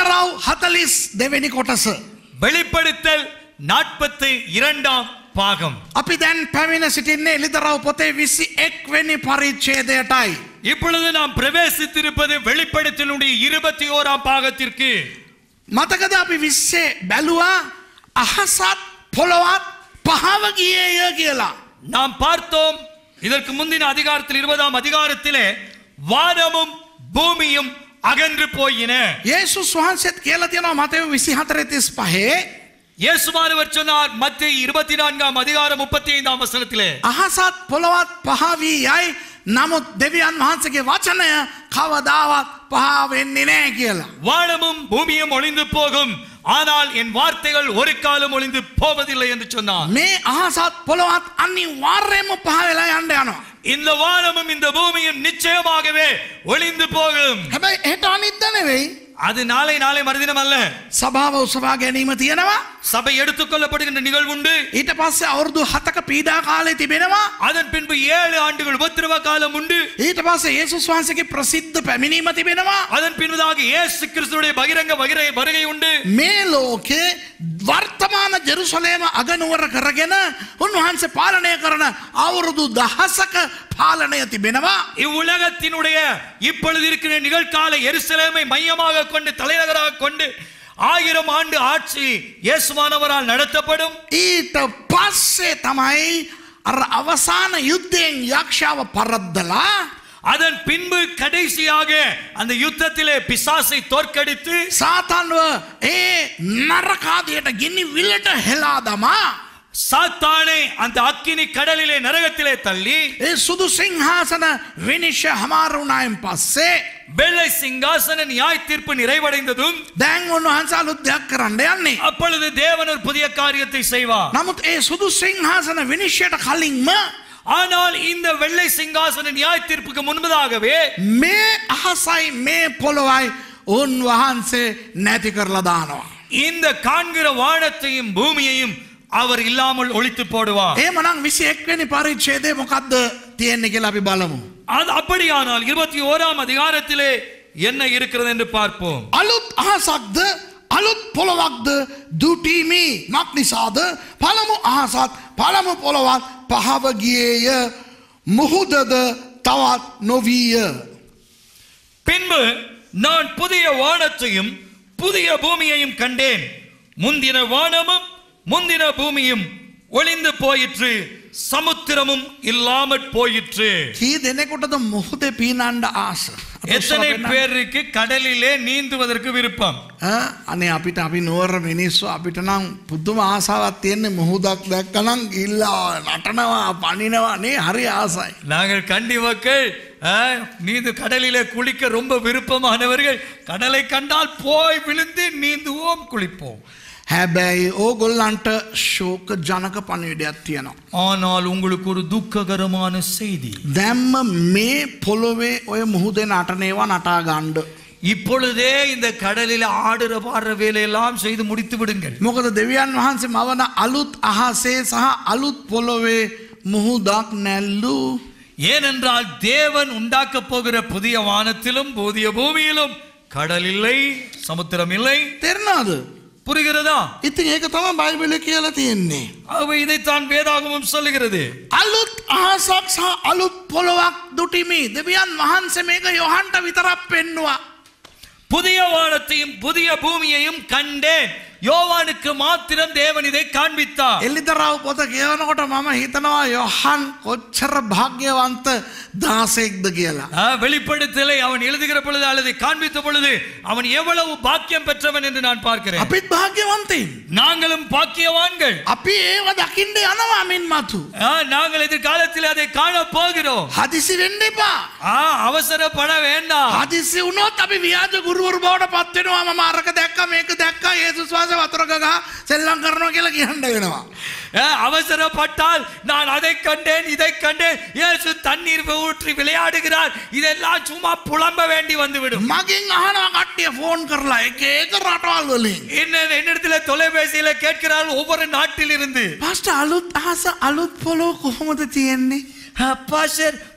එලිදරව් හතලිස් දෙවෙනි කොටස. வெளிப்படுத்தல் நாற்பத்தி இரண்டாம் பாகம் අපි දැන් පැමිණ සිටින්නේ එලිදරව් පොතේ විසි එක්වෙනි පරිච්චේදයටයි. இப்பொழுது நாம் பிரவேசித்திருப்பது வெளிப்படுத்தலுடைய இருபத்தி ஓராம் பாகத்திற்கு මතකද අපි විශ්සේ බැලුවා අහසත් පොළොවත් පහවගියය කියලා. நாம் பார்த்தோம் இதற்கு முந்தின அதிகாரத்தில் இருபதாம் அதிகாரத்திலே வானமும் பூமியும் அகன்று போயின ඒසුස් වහන්සේත් කියලා තියෙනවා මතව විසි හතරතිස් පහේ இயேசுமானவர் சொன்னார் மத்திய இருபத்தி நான்காம் அதிகாரம் முப்பத்தி ஐந்தாம் வசனத்திலே අහසත් පොළොවත් පහවී යයි නමුත් දෙවියන් වහන්සගේ වචනය කවදාවත් පහවෙන්නේ නෑ කියලා. வானமும் பூமியும் ஒளிந்து போகும் ஆனால் என் வார்த்தைகள் ஒரு காலம் ஒளிந்து போவதில்லை என்று சொன்னார் මේ අහසත් පොළොවත් අනි වාර්යම පහවෙලා යන්න යනවා. இந்த வானமும் இந்த பூமியும் நிச்சயமாகவே ஒளிந்து போகும் හැබැයි එට අනිත්ද නෙවෙයි. அது நாளை நாளை மறுதினம் அல்ல සභාව උසවා ගැනීම තියෙනවා. சபை எடுத்துக்கொள்ளப்படுகின்ற நிகழ்வுண்டு ඊට පස්සේ අවුරුදු හතක පීඩා කාලය තිබෙනවා. அதன் பின்பு ஏழு ஆண்டுகள் உபத்திரவ காலம் உண்டு ඊට පස්සේ ඒසුස් වහන්සගේ ප්‍රසිද්ධ පැමිණීම තිබෙනවා. அதன் பின்பதாக இயேசு கிறிஸ்துடைய பகிரங்க வருகை வருகை உண்டு මේ ලෝකේ වර්තමාන ජෙරුසලේම අගනුවර කරගෙන උන්වහන්සේ පාලනය කරන අවුරුදු දහසක පාලනය තිබෙනවා. இவ்வுலகத்தினுடைய இப்பொழுது இருக்கிற நிகழ்கால எருசலேமை மையமாக கொண்டு தலைநகராக கொண்டு ஆயிரம் ஆண்டு ஆட்சி இயேசுவானவரால் நடத்தப்படும் ඊට පස්සේ තමයි අර අවසාන යුද්ධයෙන් යක්ෂාව පරද්දලා அதன் பின்பு கடைசியாக அந்த யுத்தத்திலே பிசாசை தோற்கடித்து සාතන්ව ඒ නරකාදයට ගිනි විල්ලට හෙලා දමා சாத்தானை அந்த அக்கினி கடலிலே நரகத்திலே தள்ளி ඒ සුදු සිංහාසන විනිශ්‍ය හමාරුණායෙන් පස්සේ வெள்ளை சிங்காசன நியாய தீர்ப்பு நிறைவடைந்ததும் දැන් උන්වහන්සේ අලුත් දෙයක් කරන්න යන්නේ. அப்பொழுது தேவன் ஒரு புதிய காரியத்தை செய்வார் නමුත් ඒ සුදු සිංහාසන විනිශ්්‍යයට කලින්ම ஆனால் இந்த வெள்ளை சிங்காசன நியாய தீர்ப்புக்கு முன்பதாகவே මේ අහසයි මේ පොළොවයි උන්වහන්සේ නැති කරලා දානවා. இந்த காண்கிற வானத்தையும் பூமியையும் அவர் இல்லாமல் ஒழித்து போடுவார் ඒ මනං විසි එක්වැනි පරිච්චේදය මොකක්ද තියෙන්නේ කියලා අපි බලමු. அது அப்படியானால் இருபத்தி ஓராம் அதிகாரத்திலே என்ன இருக்கிறது என்று பார்ப்போம் අලුත් අහසක්ද අලුත් පොළොවක්ද දුටීමි මක් නිසාද පළමු අහසත් පළමු පොළොවත් පහවගියේය මුහුදද තවත් නොවීය. பின்பு நான் புதிய வானத்தையும் புதிய பூமியையும் கண்டேன் முந்தின வானமும் முந்தின பூமியும் ஒளிந்து போயிற்று சமுத்திரமும் இல்லாமற் போயிற்று කී දෙනෙකුටද මුහුද පීනන්ඩ ආස. எத்தனை பேருக்கு கடலிலே நீந்துவதற்கு விருப்பம் අනේ අපිට අපි නුවර මිනිස්සු අපිට නම් පුද්දුම ආසාවත් තියෙන්නේ මුහුදක් දැක්කනම් ඉල්ලා නටනවා පනිනවා නේ හරි ආසයි. நாங்கள் கண்டி மக்கள் ஆ, நீந்து கடலிலே குளிக்க ரொம்ப விருப்பமானவர்கள் கடலை கண்டால் போய் விழுந்து நீந்துவோம் குளிப்போம் හැබැයි ඕගොල්ලන්ට ශෝක ජනක පණවිඩයක් තියෙනවා. ஆனால் உங்களுக்கு ஒரு துக்ககரமான செய்தி දැම්ම මේ පොළොවේ ඔය මුහුදේ නටනේවා නටා ගණ්ඩ. இப்பொழுதே இந்த கடலில் ஆடுற பாடுற வேலையெல்லாம் செய்து முடித்து விடுங்கள் මොකද දෙවියන් වහන්සේ මවන අලුත් අහසේ සහ අලුත් පොළොවේ මුහුදක් නැල්ලු. ஏனென்றால் தேவன் உண்டாக்க போகிற புதிய வானத்திலும் புதிய பூமியிலும் கடல் இல்லை சமுத்திரம் இல்லை තෙරනාද. புரிகிறதா ඉතින් ඒක තම බයිබල කියලා තියෙන්නේ. அவை இதைத்தான் வேதாகமம் சொல்லுகிறது අලුත් අහසක් සහ අලුත් පොළොවක් දුටිමි දෙවියන් වහන්සේ මේක යොහන්ට විතරක් පෙන්නවා. புதிய வானத்தையும் புதிய பூமியையும் கண்டேன் யோவானுக்கு மாத்திரம் தேவன் இதை காண்பித்தார் එල්ලිදරව් පොත කියවනකොට මම හිතනවා යොහන් කොච්චර භාග්‍යවන්ත දාසෙක්ද කියලා. ஆ, வெளிப்படுத்தலை அவன் எழுதுகிற பொழுது அல்லது காண்பித்த பொழுது அவன் எவ்வளவு பாக்கியம் பெற்றவன் என்று நான் பார்க்கிறேன் අපිත් භාග්‍යවන්තයින්. நாங்களும் பாக்கியவான்கள் අපි ඒව දකිින්ට යනවාමින් මතු. ஆ, நாங்கள் எதிர்காலத்தில் அதை காண போகிறோம் හදිසි වෙන්න එපා. ஆ, அவசரப்பட வேண்டாம் හදිසි වුණොත් අපි ව්‍යාජ ගුරුවරු බවට පත්වෙනවා ම අරක දැක්ක මේක දැක්ක ඒසුස්වාස වතුරකග සෙල්ලං කරනවා කියලා කියන්න වෙනවා. ஆ, அவசரப்பட்டால் நான் அதை கண்டேன் இதை கண்டேன் இயேசு தண்ணீர் ஊற்றி விளையாடுகிறார் இதெல்லாம் சும்மா புலம்ப வேண்டி வந்துவிடும் මගින් අහනවා කට්ටිය ෆෝන් කරලා එක ඒක රටවල් වලින්. என்ன என்னிடத்துல தொலைபேசியில கேட்கிறாள் ஒவ்வொரு நாட்டில் இருந்து පස්ට අලුත් අහස අලුත් පොලෝ කොහොමද තියෙන්නේ. பாஷர்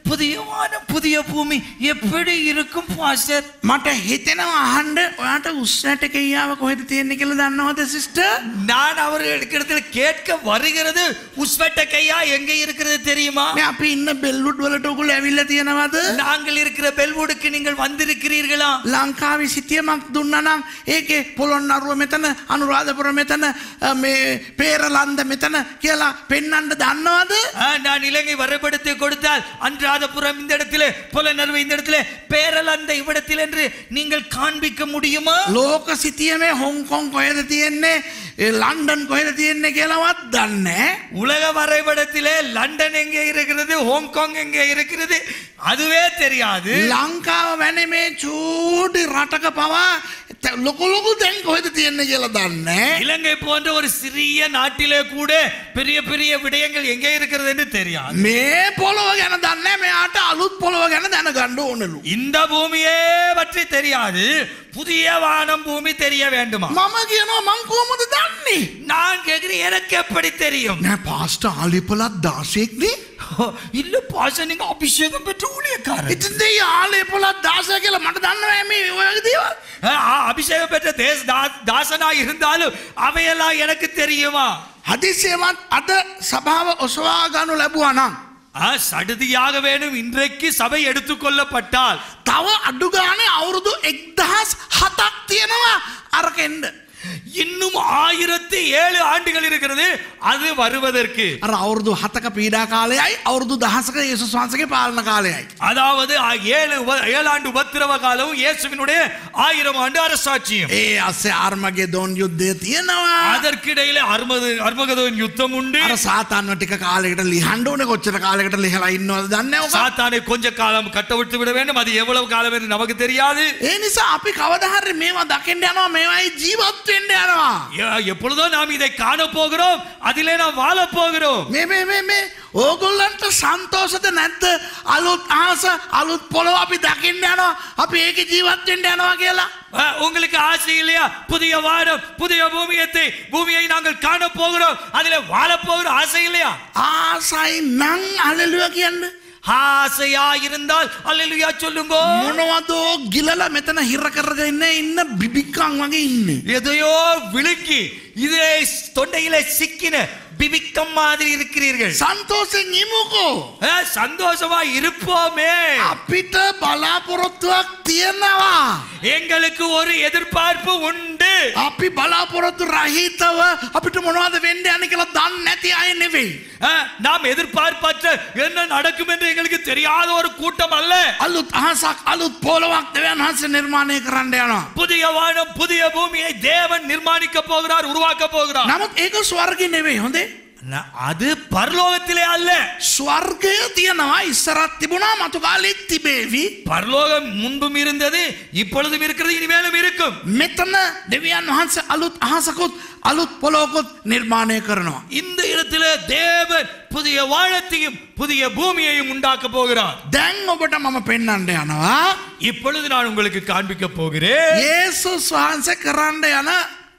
புதிய வானம் புதிய பூமி எப்படி இருக்கும் பாஸ்டர் මට හිතෙනවා අහන්ඩ ඔයාට උස්සට කෙයාව කොහෙද තියෙන්නේ කියල දන්නවද සිිස්ට நான் அவர்களிடத்தில் கேட்க வருகிறது உஸ்வெட்ட கையா எங்க இருக்கிறது தெரியுமா අපි ඉන්න බෙල්ලුඩ් වලට ඔකුල ඇවිල්ල තියෙනවද நாங்கள் இருக்கிற பெல்வுடுக்கு நீங்கள் வந்திருக்கிறீர்களா ලංකාවි සිතියමක් දුන්නනම් ඒකේ පොළොන් අරුව මෙතන අනුරාධපුර මෙතන අ, මේ පේරලන්ද මෙතන කියලා පෙන්නන්ට දන්නවද ஆ, நான் இலங்கை வரைபடத்தை கொடுத்தால் அன்றாதபுரம் இந்த இடத்திலே புலனர்வு இந்த இடத்திலே பேரல் அந்த இவ்விடத்தில் என்று நீங்கள் காண்பிக்க முடியுமா ලෝක සිතියමේ හොංකොන් කොහෙද තියෙන්නේ ඒ ලන්ඩන් කොහෙද තියෙන්නේ කියලවත් දන්නේ உலக வரைபடத்திலே லண்டன் எங்கே இருக்கிறது ஹாங்காங் எங்கே இருக்கிறது அதுவே தெரியாது ලංකාව වැන මේ චූඩි රටක පවා ලොකොලොකු දැන් කොහෙද තියෙන්නේ කියලා දන්නේ இலங்கை போன்ற ஒரு சிறிய நாட்டிலே கூட பெரிய பெரிய விடயங்கள் எங்கே இருக்கிறது என்று தெரியாது මේ පොළොව ගැන දන්න මෙයාට අලුත් පොළොව ගැන දැන ගණ්ඩ ඕනලු இந்த பூமியே பற்றி தெரியாது புதிய வானம் பூமி தெரிய வேண்டுமா මම කියනවා මංකෝමද දන්නේ நான் கேட்கிறேன் எனக்கு எப்படி தெரியும் නෑ පාස්ට ආලිපලත් දාශයෙක්නේ இல்ல பாச நீங்க அபிஷேகம் பெற்ற ஊழியக்காரர் ඉතින්ද ආලේ පොලත් දාසය කියලා මට දන්නවම ඔයදීව ஆ, அபிஷேகம் பெற்ற தேச தா- தாசனா இருந்தாலும் அவையெல்லாம் எனக்கு தெரியுமா හදිසියමත් අද සභාව ඔසවා ගනු ලැබුවනම්. ஆ, சடுதியாக வேணும் இன்றைக்கு சபை எடுத்துக்கொள்ளப்பட்டால் තව අඩුගානේ අවුරුදු එක්දහස් හතක් තියෙනවා අරකෙන්ඩ. இன்னும் ஆயிரத்தி ஏழு ஆண்டுகள் இருக்கிறது அது வருவதற்கு අර අවුරුදු හතක පීඩා කාලයයි අවුරුදු දහසක ඒසුස් වහන්සගේ පාලන කාලයයි. அதாவது ஆ, ஏழு உப- ஏழாண்டு உபத்திரவ காலம் இயேசுவினுடைய ஆயிரம் ஆண்டு அரசாட்சியும் ඒ අස්සේ ආර්මගේ දෝන් යුද්ධය තියෙනවා. அதற்கிடையில அர்மது அர்மகதோன் யுத்தம் உண்டு අර සාතාන්ව ටික කාලෙකට ලිහන්ඩෝන කොච්චර කාලෙකට ලිහලා ඉන්නවද දන්න ඕක. சாத்தானை கொஞ்ச காலம் கட்ட விட்டு விட வேண்டும் அது எவ்வளவு காலம் என்று நமக்கு தெரியாது ඒ නිසා අපි කවදහරි මේවා දකිට යනවා මේවයි ජීවත්වෙන්ට යනවා. எ- எப்பொழுதோ நாம் இதை காண போகிறோம் அதிலே நாம் வாழ போகிறோம் මේ මේ මේ මේ ඕගොල්ලන්ට සන්තෝසත නැත්ත අලුත් ආස අලුත් පොළොව අපි දකින්න යනවා අපි ඒක ජීවත්වෙන්ට යනවා කියලා. அஹ், உங்களுக்கு ஆசை இல்லையா புதிய வானம் புதிய பூமியத்தை பூமியை நாங்கள் காண போகிறோம் அதிலே வாழ போகிற ஆசை இல்லையா ආසයි නං අලලුව කියන්න. ஆசையா இருந்தால் அல்லேலூயா சொல்லுங்க මොනවදෝ ගිලල මෙතන හිර කරගන්න ඉන්න බිබික්කං වගේ ඉන්න. எதையோ விழுக்கி இதிலே தொண்டையிலே சிக்கின பிபிக்கம் மாதிரி இருக்கிறீர்கள் සන්තෝසෙන් ඉමුකෝ. அஹ், சந்தோஷமா இருப்போமே අපිට බලාපොරොත්තුවක් තියෙනවා. எங்களுக்கு ஒரு எதிர்பார்ப்பு உண்டு අපි බලාපොරොත්තු රහිතව අපිට මොනවද වෙන්ඩ යන කියලා දන්න නැති අය නෙවෙයි. அஹ், நாம் எதிர்பார்ப்பற்ற என்ன நடக்கும் என்று எங்களுக்கு தெரியாத ஒரு கூட்டம் அல்ல අලුත් අහසක් අලුත් පෝලවක් දෙවන් හස නිර්මාණය කරන්න යනවා. புதிய வானம் புதிய பூமியை தேவன் நிர்மாணிக்க போகிறார் உருவாக்க போகிறார் නමුත් ඒක ස්වර්ග නෙවෙයි හොඳේ. ந- அது பரலோகத்திலே அல்ல ස්වර්ගය තියෙනවා ඉස්සරත් තිබුණා මතු කාලෙත් තිබේවි. பரலோகம் முன்பும் இருந்தது இப்பொழுதும் இருக்கிறது இனிமேலும் இருக்கும் මෙතන දෙවියන් වහන්ස අලුත් අහසකුත් අලුත් පොලෝකුත් නිර්මාණය කරනවා. இந்த இடத்துல தேவன் புதிய வாழத்தையும் புதிய பூமியையும் உண்டாக்க போகிறார் දැන් ඔබට මම පෙන්නන්ට යනවා. இப்பொழுது நான் உங்களுக்கு காண்பிக்க போகிறேன் ඒසුස් වහන්ස කරන්න යන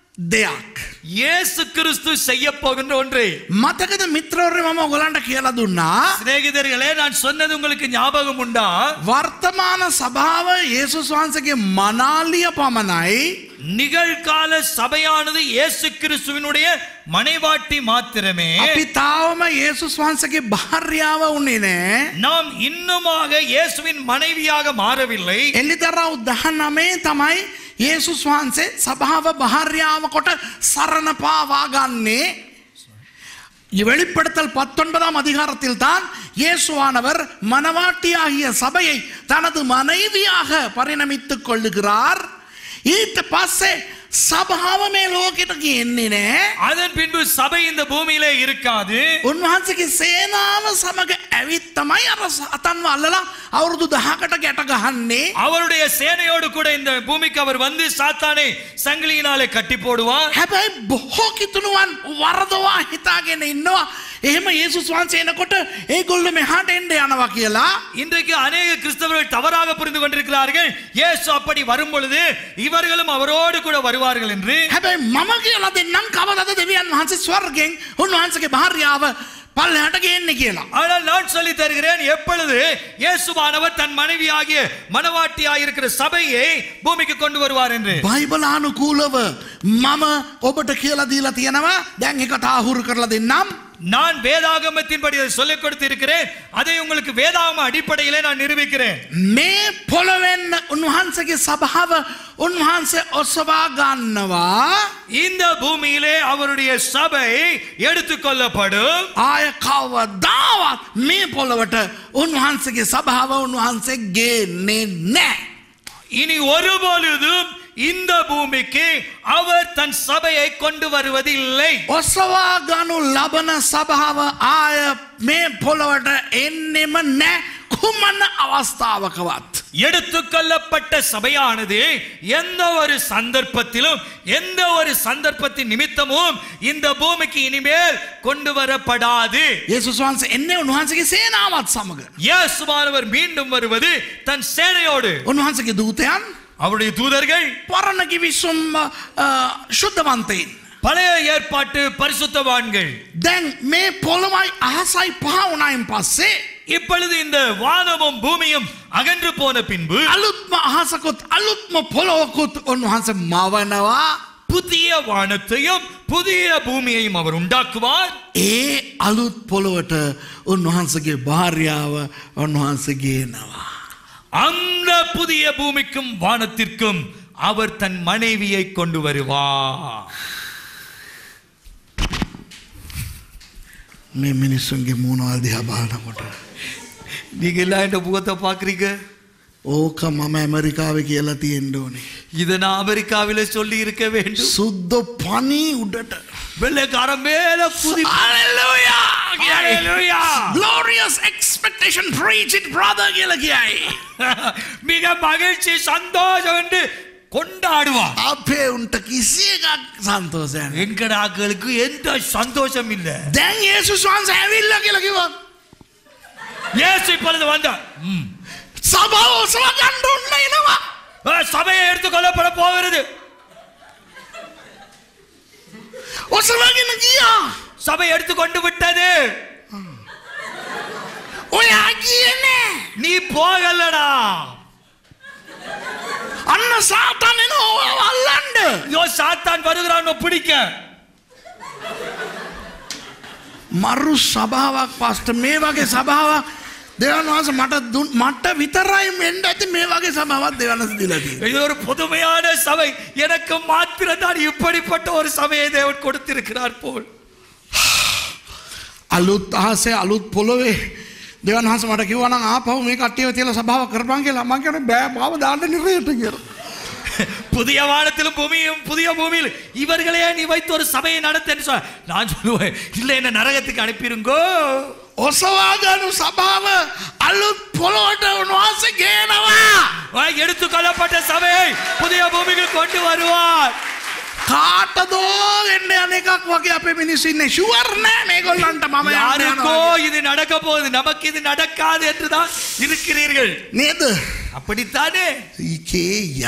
දෙයක්. இயேசு கிறிஸ்து செய்ய போகின்ற ஒன்றை මතකද මිත්‍රවරය මම ගොලන්ට කියලා දුන්නා. சிநேகிதர்களே நான் சொன்னது உங்களுக்கு ஞாபகம் உண்டா වර්තමාන සභාව ඒසුස් වහන්සගේ මනාලිය පමණයි நிகழ்கால சபையானது இயேசு கிறிஸ்துவினுடைய மனைவாட்டி மாத்திரமே අපි තාවම ඒසුස් වහන්සගේ භාර්යාව උන්නේ නෑ நாம் இன்னுமாக இயேசுவின் மனைவியாக மாறவில்லை එල්ලිදරව් දහ නමේ තමයි ඒසුස් වහන්සේ සභාව භාර්යාව කොට සරණ පාවාගන්නේ வெளிப்படுத்தல் பத்தொன்பதாம் அதிகாரத்தில் தான் இயேசுவானவர் மனவாட்டியாகிய சபையை தனது மனைவியாக பரிணமித்துக் கொள்ளுகிறார் ඊට පස්සේ සභාව මේ ලෝකෙට කියන්නේ නෑ அதன் பின்பு சபை இந்த பூமியிலே இருக்காது උන්වහන්සගේ සේනාව සමඟ ඇවිත් තමයි අර අතන්ව අල්ලලා අවුරුදු දහකට ගැට ගහන්නේ அவருடைய சேனையோடு கூட இந்த பூமிக்கு அவர் வந்து சாத்தானை சங்கிலியினாலே கட்டி போடுவார் හැබැයි බොහෝ කිතුනුවන් වරදවා හිතාගෙන ඉන්නවා එහෙම ඒසුස් වහන්සේ එනකොට ඒගොල්ල මෙහාට එන්ඩ යනවා කියලා இன்றைக்கு அநேக கிறிஸ்தவர்கள் தவறாக புரிந்து கொண்டிருக்கிறார்கள் இயேசு அப்படி வரும் பொழுது இவர்களும் அவரோடு கூட வருவார்கள் என்று හැබැයි මම කියලා දෙන්නම් කවදද දෙවියන් වහන්සේ ස්වර්ගෙන් උන්වහන්සගේ භාර්යාව පල්ලහට ගේන්න කියලා. ஆனால் நான் சொல்லி தருகிறேன் எப்பொழுது இயேசுவானவர் தன் மனைவியாகிய மனவாட்டியாயிருக்கிற சபையை பூமிக்கு கொண்டு வருவார் என்று බයිබලානුකූලව මම ඔබට කියලා දීලා තියෙනවා දැන් එක තාහුරු කරලා දෙන්නම්. நான் வேதாகமத்தின்படி அதை சொல்லிக் கொடுத்திருக்கிறேன் அதை உங்களுக்கு வேதாகம அடிப்படையிலே நான் நிரூபிக்கிறேன் මේ පොළොවෙන්න උන්වහන්සගේ සභාව උන්වහන්සේ ඔස්සවා ගන්නවා இந்த பூமியிலே அவருடைய சபை எடுத்துக்கொள்ளப்படும் ආය කවදාවත් මේ පොළොවට උන්වහන්සගේ සභාව උන්වහන්සේ ගේන්නේ නෑ. இனி ஒருபொழுதும் இந்த பூமிக்கு அவர் தன் சபையை கொண்டு வருவது இல்லை ඔස්සවා ගනු ලබන සභාව ආය මේ පොළොවට එන්නෙම නෑ කුමන්න අවස්ථාවකවත්. எடுத்துக்கொள்ளப்பட்ட சபையானது எந்த ஒரு சந்தர்ப்பத்திலும் எந்த ஒரு சந்தர்ப்பத்தின் நிமித்தமும் இந்த பூமிக்கு இனிமேல் கொண்டு வரப்படாது ඒසුස් වහන්සේ එන්නේ උන්වහන්සගේ සේනාවත් සමඟ. இயேசுவானவர் மீண்டும் வருவது தன் சேனையோடு උන්වහන්සගේ දූතයන් அவருடைய தூதர்கள் පරණකි විශ්වම් ශුද්ධවන්තයින්. பழைய ஏற்பாட்டு பரிசுத்தவான்கள் දැන් මේ පොළොවයි අහසයි පහවුණයින් පස්සේ இப்பொழுது இந்த வானமும் பூமியும் அகன்று போன பின்பு අලුත්ම අහසකොත් අලුත්ම පොළොවකුත් උන්වහන්ස මවනවා புதிய வானத்தையும் புதிய பூமியையும் அவர் உண்டாக்குவார் ඒ අලුත් පොළොවට උන්වහන්සගේ භාර්යාව උන්වහන්සගේනවා. அந்த புதிய பூமிக்கும் வானத்திற்கும் அவர் தன் மனைவியை கொண்டு வருவார் මේ මිනිස්සුන්ගේ මූුණවල් දිහා බලනකොට. நீங்க எல்லாம் இந்த முகத்தை பாக்குறீங்க ඕක මම ඇමරිකාව කියලා තියෙන්ඩෝනේ. இதை நான் அமெரிக்காவில சொல்லி இருக்க வேண்டும் සුද්ද පනී උඩට. வெள்ளைக்காரன் மேல புதி Hallelujah. Glorious expectation preach it brother කියලා කියයි. மிக மகிழ்ச்சி சந்தோஷம் என்று கொண்டாடுவான் අපේ උන්ට කිසි එකක් සන්තෝසයන. எங்கட ஆக்களுக்கு எந்த சந்தோஷம் இல்ல දැන් ඒසුස් වහන්ස ඇවිල්ල කියලකිව. இயேசு இப்பொழுது வந்தார் ம். සබව ඔසව ගණ්ඩ ඔන්න එනවා. ஆ, சபையை எடுத்துக் கொள்ளப்பட போகிறது ඔසවගෙන ගියා. சபை எடுத்துக்கொண்டு விட்டது ඔයා කියනේ. நீ போகலடா අන්න සාතනෙන ඕ අල්ලන්ඩ. ஐயோ சாத்தான் வருகிறான் உன்னை பிடிக்க මරු සභාවක් පස්ට මේ වගේ සභාවක් දෙවන් වහස මට දුන් මට විතරයි මෙන්ඩ ඇති මේ වගේ සභාවත් දෙවනස දිලදී. இது ஒரு புதுமையான சபை எனக்கு மாத்திரம் தான் இப்படிப்பட்ட ஒரு சபையை தேவன் கொடுத்திருக்கிறார் போல் අලුත් අහසේ අලුත් පොළොවේ දෙවන් හස මට කිවන ආපහු මේ කට්ටිය තියල සභාව කරපන් කියලා මං කියන බෑ බව දාන්න නිරයට කිය. புதிய வானத்திலும் பூமியும் புதிய பூமியில் இவர்களே நீ வைத்து ஒரு சபையை நடத்தன்னு சொல்ல நான் சொல்லுவேன் இல்லை என்ன நரகத்துக்கு அனுப்பிருங்கோ ඔසවාගනු සභාව අලුත් පොළොවට උන්වහන්ස ගේනවා. எடுத்துக் கொள்ளப்பட்ட சபையை புதிய பூமிக்கு கொண்டு வருவார் කාටදෝ එන්න අනෙකක් වගේ අප මිනිසින්න ශුවර්ණෑ මේ ගොල්ලන්ට මම යන්න யாருக்கோ යනවා. இது நடக்க போகுது நமக்கு இது நடக்காது என்றுதான் இருக்கிறீர்கள் නේද அப்படித்தானே ඒකේය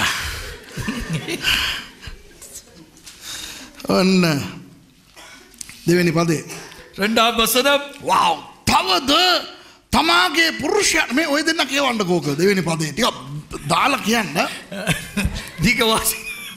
ඔන්න දෙවැනි පදේ இரண்டாம் வசனம் වව් තවද තමාගේ පුරුෂය මේ ඔය දෙන්න කියවන්න කෝක දෙවෙනි පදේ ටික දාලා කියන්න நீங்க வாசி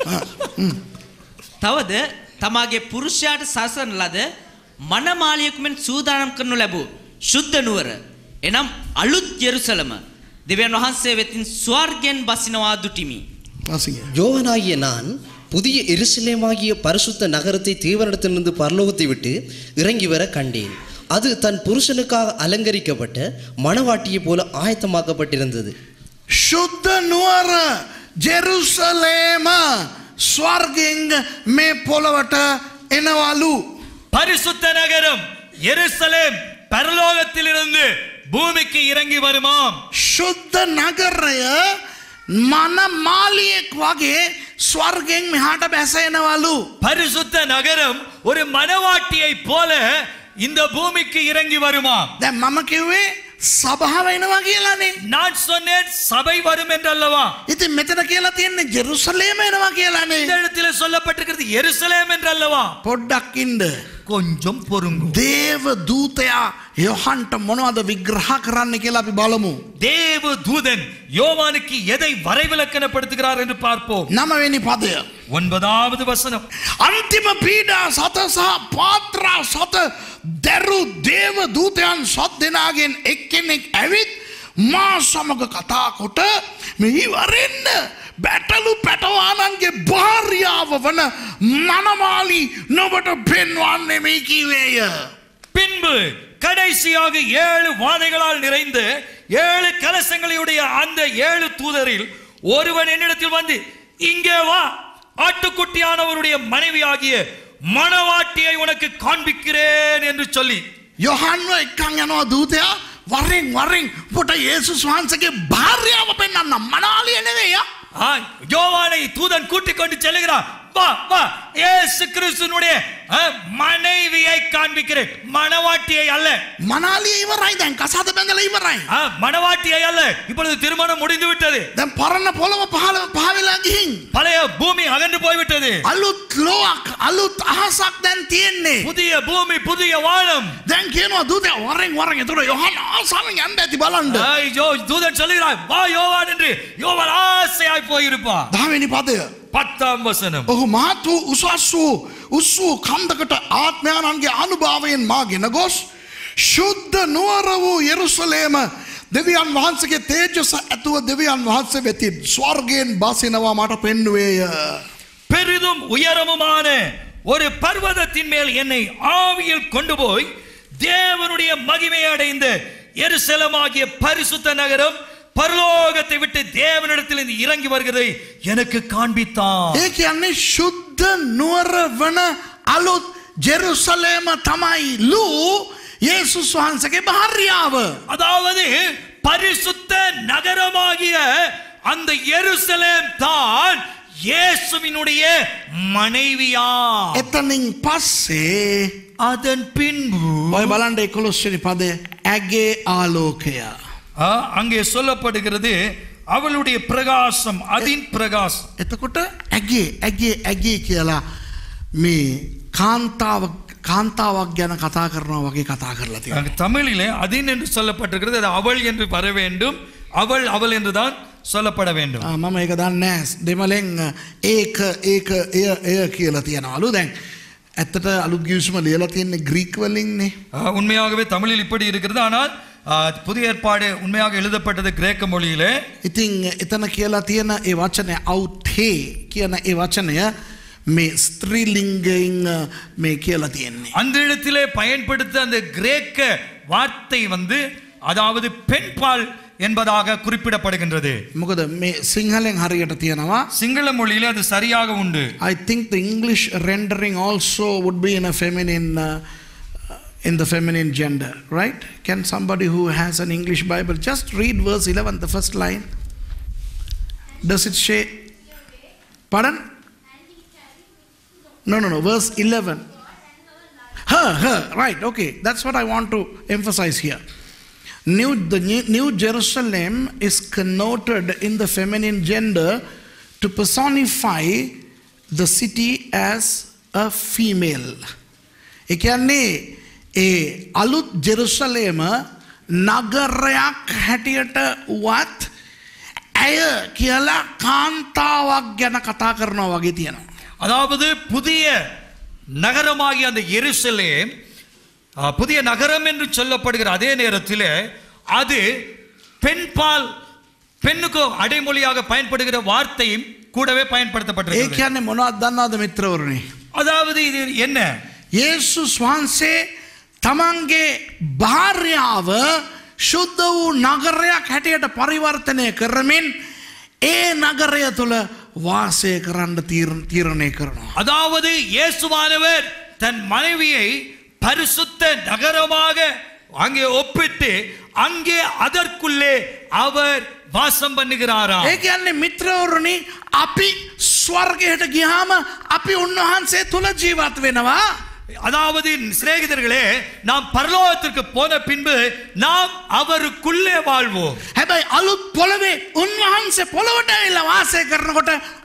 තවද තමාගේ පුරුෂයාට සසන ලද මනමාලියකුමෙන් සූදානම් කරනු ලැබූ ශුද්ධ නුවර එනම් අලුත් යෙරුසලම දෙවියන් වහන්සේ වෙතින් ස්වර්ගෙන් බසිනවා දුටිමි. වසිය யோவனாகிய நான் புதிய எருசலேமாகிய பரிசுத்த நகரத்தை தேவனிடத்திலிருந்து பரலோகத்தை விட்டு இறங்கி வர கண்டேன் அது தன் புருஷனுக்காக அலங்கரிக்கப்பட்ட மணவாட்டியைப் போல ஆயத்தமாக்கப்பட்டிருந்தது ශුද්ධ නුවර ජෙරුසලේම ස්වර්ගෙන්ග මේ පොළොවට එනවලු பரிசுத்த நகரம் எருசலேம் பரலோகத்திலிருந்து பூமிக்கு இறங்கி வருமாம் ශුද්ධ නගරය මන මාලියෙක් වගේ ස්වර්ගෙන් මෙහාට බැසෙනවලු பரிசுத்த நகரம் ஒரு மனவாட்டியை போல இந்த பூமிக்கு இறங்கி வருமாம் දැ මම කිව්වේ සභාව එනවා කියලානේ நான் சொன்னேன் சபை வரும் என்றல்லவா ඉති මෙතන කියලා තියෙන්නේ ජෙරුසලේම එනවා இந்த කියලානේ இடத்துல சொல்லப்பட்டிருக்கிறது எருசலேம் என்றல்லவா පොඩ්ඩක් ඉන්ඩ கொஞ்சம் பொறுங்கும் දේව දූතයා යොහන්ට මොනවද විග්‍රහ කරන්න කියලා අපි බලමු. தேவ தூதன் யோவானுக்கு எதை வரைவிலக்கணப்படுத்துகிறார் என்று பார்ப்போம் නමවෙනි පදය. ஒன்பதாவது வசனம் අන්තිම පීඩා සත සහ පාත්‍රා සත දැරු දේව දූතයන් සත් දෙනාගෙන් එක්කෙනෙක් ඇවිත් මා සමග කතාකොට මෙහිවරෙන්න බැටලු පැටවානන්ගේ භාර්යාව වන මනමාලි නොබට පෙන්වන්නේ මේ කිවේය. பின்பு கடைசியாக ஏழு வாதைகளால் நிறைந்த ஏழு கலசங்களையுடைய அந்த ஏழு தூதரில் ஒருவன் என்னிடத்தில் வந்து இங்கே வா ஆட்டுக்குட்டியானவருடைய மனைவியாகிய மணவாட்டியை உனக்கு காண்பிக்கிறேன் என்று சொல்லி යොහන්ව එක්කං යනවා දූතයා වරෙන් වරෙන් පොට ඒසුස් වහන්සගේ භාර්යාව පෙන්න්න මනාලිය නෙවේය. ஆ, யோவானை தூதன் கூட்டிக் கொண்டு செல்கிறான் வா வா ஏசு கிறிஸ்துனுடைய ஆ, மனைவியை காண்பிக்கிறேன் மணவாட்டியை அல்ல මනාලිය ඉවරයි දැන් කසාද බැඳල ඉවරයි. ஆ, மணவாட்டியை அல்ல இப்பொழுது திருமணம் முடிந்து விட்டது දැන් පරණ පොළොව පහල පාවෙලා ගිහින්. பழைய பூமி அகன்று போய்விட்டது අලුත් ලෝක් අලුත් අහසක් දැන් තියෙන්නේ. புதிய பூமி புதிய வானம் දැන් කියනවා දූතය වරෙන් වරෙන් එතුට යොහන් ආසාමෙන් යන්න ඇති බලන්ඩ. ஆ, யோ- தூதன் சொல்லுகிறாய் வா யோவான் என்று யோவான் ஆசையாய் போயிருப்பா දහවෙනි පදය. பத்தாம் வசனம் ඔහු මහත් වූ උසස් වූ උස් වූ කන්දකට ආත්මයානන්ගේ අනුභාවයෙන් මා ගෙන ගොස් ශුද්ධ නුවර වූ යෙරුසලේම දෙවියන් වහන්සගේ තේජස ඇතුව දෙවියන් වහන්සේ වෙති ස්වර්ගයෙන් බසිනවා මට පෙන්නුවේය. பெரிதும் உயரமுமான ஒரு பர்வதத்தின் மேல் என்னை ஆவியில் கொண்டு போய் தேவனுடைய மகிமை அடைந்த எருசலமாகிய பரிசுத்த நகரம் பரலோகத்தை விட்டு தேவனிடத்தில் இருந்து இறங்கி வருகிறதை எனக்கு காண்பித்தான் ඒ කියන්නේ ශුද්ධ නුවර වන අලුත් ජෙරුසලේම තමයි ලූ ඒසුස් වහන්සගේ භාර්යාව. அதாவது பரிசுத்த நகரமாகிய அந்த எருசலேம் தான் இயேசுவினுடைய மனைவியா එතනින් පස්සේ அதன் பின்பு ඔය බලන්ඩ එකොළොස්වනි පදය ඇගේ ආලෝකය. ஆ, அங்கே சொல்லப்படுகிறது அவளுடைய பிரகாசம் அதின் பிரகாசம் එතකොට ඇගේ ඇගේ ඇගේ කියලා මේ කාන්තාව කාන්තාවක් ගැන කතා කරනවා වගේ කතා කරලා තියෙනවා. அங்கு தமிழிலே அதின் என்று சொல்லப்பட்டிருக்கிறது அது அவள் என்று வர வேண்டும் அவள் அவள் என்றுதான் சொல்லப்பட வேண்டும் ආ, මම ඒක දන්නේ නෑ. දෙමලෙන් ඒක ඒක එය එය කියලා තියෙනවලු දැන්. ඇත්තට අලුත් ගිවිසුම ලියලා තියෙන්නේ ග්‍රීක් වලින්නේ. ஆ, உண்மையாகவே தமிழில் இப்படி இருக்கிறது ஆனால் ஆ, புதிய ஏற்பாடு உண்மையாக எழுதப்பட்டது கிரேக்க மொழியிலே ඉතින් එතන කියලා තියෙන ඒ වචනය අවුත්හේ කියන ඒ වචනය මේ ස්ත්‍රීලිංගයින් මේ කියලා තියෙන්නේ. அந்த இடத்திலே பயன்படுத்த அந்த கிரேக்க வார்த்தை வந்து அதாவது பெண்பால் என்பதாக குறிப்பிடப்படுகின்றது මොකද මේ සිංහලෙන් හරියට තියෙනවා. சிங்கள மொழியிலே அது சரியாக உண்டு I think the English rendering also would be in a feminine, uh, in the feminine gender, right? Can somebody who has an English Bible just read verse 11, the first line? Does it say? Pardon? No, no, no, verse 11. Her, her, right, okay. That's what I want to emphasize here. New, the new, new Jerusalem is connoted in the feminine gender to personify the city as a female. ඒ කියන්නේ ඒ අලුත් ජෙරුසලේම නගරයක් හැටියට වත් ඇය කියලා කාන්තාවක් ගැන කතා කරනවා වගේ තියෙනවා. அதாவது புதிய நகரமாகிய அந்த எருசலேம் ஆ, புதிய நகரம் என்று சொல்லப்படுகிற அதே நேரத்தில் அது பெண்பால் பெண்ணுக்கு அடைமொழியாக பயன்படுகிற வார்த்தையும் கூடவே ඒ பயன்படுத்தப்பட்டிருக்கிறது කියන්නේ මොනවද දන්නවද මිත්‍රවරුනි? அதாவது இது என்ன යේසුස් වහන්සේ තමන්ගේ භාර්යාව ශුද්ධ වූ නගරයක් හැටියට පරිවර්තනය කරමින් ඒ නගරය තුළ වාසය කරන්න තීර- තීරණය කරනවා. அதாவது இயேசுவானவர் தன் மனைவியை பரிசுத்த நகரமாக அங்கே ஒப்பிட்டு அங்கே அதற்குள்ளே அவர் வாசம் பண்ணுகிறாரா ඒ කියන්නේ මිත්‍රවරුණි අපි ස්වර්ගයට ගියාම අපි උන්වහන්සේ තුළ ජීවත් වෙනවා. அதாவது சிநேகிதர்களே நாம் பரலோகத்திற்கு போன பின்பு நாம் அவருக்குள்ளே வாழ்வோம் හැබැයි අලුත් පොළවේ උන්වහන්සේ පොළොවට එල්ල වාසය කරනකොට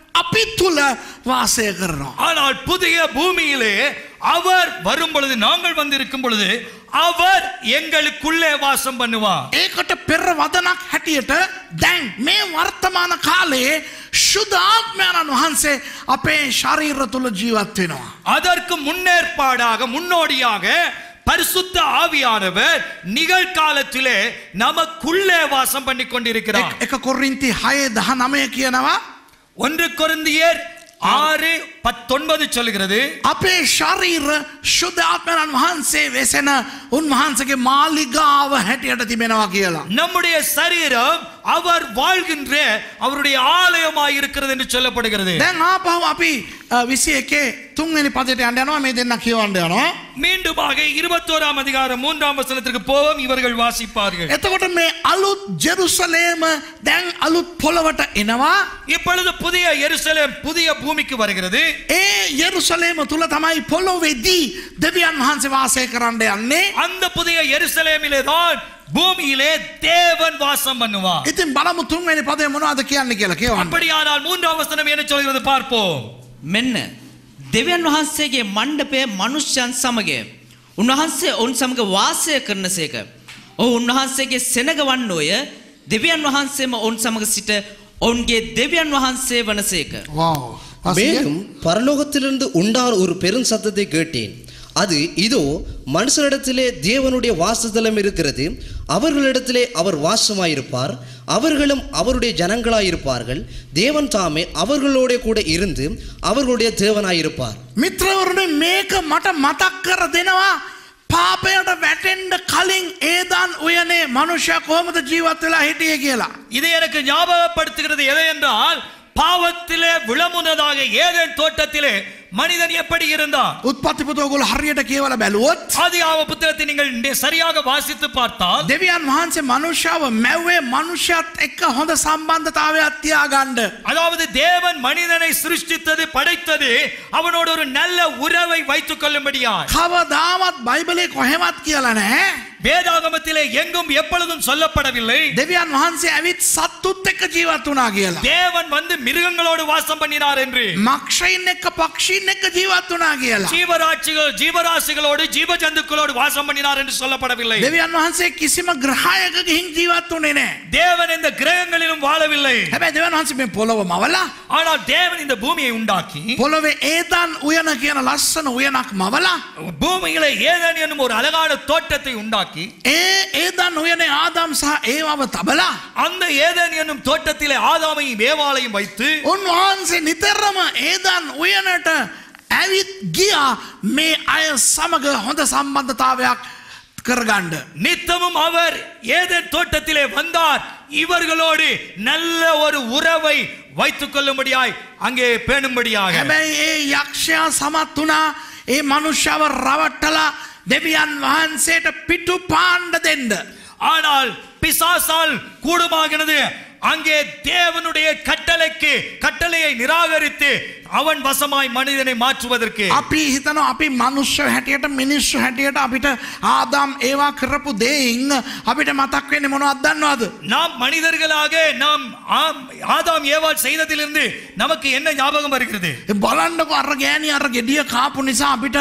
අපි තුල වාසය කරනවා. ஆனால் புதிய பூமியிலே அவர் வரும் பொழுது நாங்கள் வந்திருக்கும் பொழுது அவர் எங்களுக்குள்ளே வாசம் பண்ணுவார் ඒකට පෙර වදනක් හැටියට දැන් මේ වර්තමාන කාලයේ ශුද්ධාත්මයණන් වහන්සේ අපේ ශරීර තුළ ජීවත් වෙනවා. அதற்கு முன்னேற்பாடாக முன்னோடியாக பரிசுத்த ஆவியானவர் நிகழ்காலத்திலே நமக்குள்ளே வாசம் பண்ணி கொண்டிருக்கிறார் එක කොරින්ති හයේ දහ නමය කියනවා ஒன்று கொரிந்தியர் ஆறு பத்தொன்பது சொல்கிறது අපේ ශරීර ශුද්ධාත්මයණන් වහන්සේ වෙසෙන උන්වහන්සගේ මාලිගාව හැටියට තිබෙනවා කියලා. நம்முடைய சரீரம் அவர் வாழ்கின்ற அவருடைய ஆலயமாய் இருக்கிறது என்று சொல்லப்படுகிறது දැන් ආපහු අපි විසි එකේ තුන්වෙනි පදයට යන්න යනවා මේ දෙන්න කියවන්න යනවා. மீண்டுமாக இருபத்தோராம் அதிகாரம் மூன்றாம் வசனத்திற்கு போவோம் இவர்கள் வாசிப்பார்கள் එතකොට මේ අලුත් ජෙරුසලේම දැන් අලුත් පොළවට එනවා இப்பொழுது புதிய எருசலேம் புதிய பூமிக்கு வருகிறது ඒ යෙරුසලේම තුළ තමයි පොළොවෙදී දෙවියන් වහන්සේ වාසය කරන්න යන්නේ. அந்த புதிய எருசலேமிலே தான் பூமியிலே தேவன் வாசம் பண்ணுவார் ඉතින් බලමු තුන්වෙනි පදේ මොනවද කියන්නේ කියලා කියවන්න. அப்படியானால் மூன்றாம் வசனம் என்ன சொல்கிறது பார்ப்போம் මෙන්න දෙවියන් වහන්සේගේ මණ්ඩපය මනුෂ්‍යයන් සමගය. උන්වහන්සේ ඔවුන් සමඟ වාසය කරන සේක. ඔහු උන්වහන්සේගේ සෙනග වන්නෝය දෙවියන් වහන්සේම ඔවුන් සමඟ සිට ඔවුන්ගේ දෙවියන් වහන්සේ වනසේක. வாவ். வாசிங்க. மேலும் பரலோகத்திலிருந்து உண்டான ஒரு பெரும் சத்தத்தை கேட்டேன் அது இதோ மனுஷரிடத்திலே தேவனுடைய வாசத்தலம் இருக்கிறது அவர்களிடத்திலே அவர் வாசமாயிருப்பார் அவர்களும் அவருடைய ஜனங்களாயிருப்பார்கள் தேவன் தாமே அவர்களோட கூட இருந்து அவர்களுடைய தேவனாயிருப்பார் මිත්‍රවරුනි මේක මට මතක් කර දෙනවා පාපයට වැටෙන්ඩ කලින් ඒදන් උයනේ මනුෂ්‍ය කොහොමද ජීවත් වෙලා හිටිය කියලා. இது எனக்கு ஞாபகப்படுத்துகிறது எதை என்றால் பாவத்திலே விளமுனதாக ஏதேன் தோட்டத்திலே மனிதன் எப்படி இருந்தான் උත්පත්තිපතෝගොල හරියට කියවල බැලුවොත්. ஆதியாව புத்தகத்தை நீங்கள் நி- சரியாக வாசித்து பார்த்தால் දෙවියන් වහන්සේ මනුෂ්‍යාව මැව්වේ මනුෂ්‍යත් එක්ක හොඳ සම්බන්ධතාවයක් තියාගණ්ඩ. அதாவது தேவன் மனிதனை சிருஷ்டித்தது படைத்தது அவனோடு ஒரு நல்ல உறவை வைத்துக் கொள்ளும்படியா කවදාවත් බයිබලේ කොහෙමත් කියලා නැහැ. வேதாகமத்திலே எங்கும் எப்பொழுதும் சொல்லப்படவில்லை දෙවියන් වහන්සේ ඇවිත් සත්තුත් එක්ක ජීවත් වනා කියලා. தேவன் வந்து மிருகங்களோடு வாசம் பண்ணினார் என்று මක්ෂයින් එක්ක පක්ෂීන් එක්ක ජීවත් වනා කියලා. ஜீவராட்சிகள் ஜீவராசிகளோடு ஜீவ ஜந்துக்களோடு வாசம் பண்ணினார் என்று சொல்லப்படவில்லை දෙවියන් වහන්සේ කිසිම ග්‍රහයක ගිහින් ජීවත් වනේ නෑ. தேவன் இந்த கிரகங்களிலும் வாழவில்லை හැබැ දෙවන් වහන්සේ මේ පොළොව මවලා ஆனால் தேவன் இந்த பூமியை உண்டாக்கி පොළොවේ ඒතන් උයන කියන ලස්සන උයනක් මවලා பூமியிலே ஏதேன் என்னும் ஒரு அழகான தோட்டத்தை உண்டாக்கி ඒ ඒදන් උයනේ ආදම් සහ ඒවාව තබලා அந்த ஏதேன் என்னும் தோட்டத்திலே ஆதாமையும் ஏவாளையும் வைத்து උන්වහන්සේ නිතරම ඒදන් උයනට ඇවිත් ගියා මේ අය සමග හොඳ සම්බන්ධතාවයක් කරගණ්ඩ. நித்தமும் அவர் ஏதேன் தோட்டத்திலே வந்தார் இவர்களோடு நல்ல ஒரு உறவை வைத்துக் கொள்ளும்படியாய் அங்கே பேணும்படியாக හැබැයි ඒ යක්ෂයා සමත් වනා ඒ මනුෂ්‍යාව රවට්ටලා දෙවියන් වහන්සේට පිටු පාණ්ඩ දෙන්ඩ. ஆனால் பிசாசால் கூடுமாகிறது அங்கே தேவனுடைய கட்டளைக்கு கட்டளையை நிராகரித்து அவன் வசமாய் மனிதனை மாற்றுவதற்கு අපි හිතන අපි මනුෂ්‍ය හැටියට මිනිස්සු හැටියට අපිට ආදම් ඒවා කරපු දෙයින් අපිට මතක් වෙන්නේ මොනවද දන්නවද? நாம் மனிதர்களாக நாம் ஆம், ஆதாம் ஏவாள் செய்ததிலிருந்து நமக்கு என்ன ஞாபகம் வருகிறது බලන්නකො අර ගෑණි අර ගෙඩිය කාපු නිසා අපිට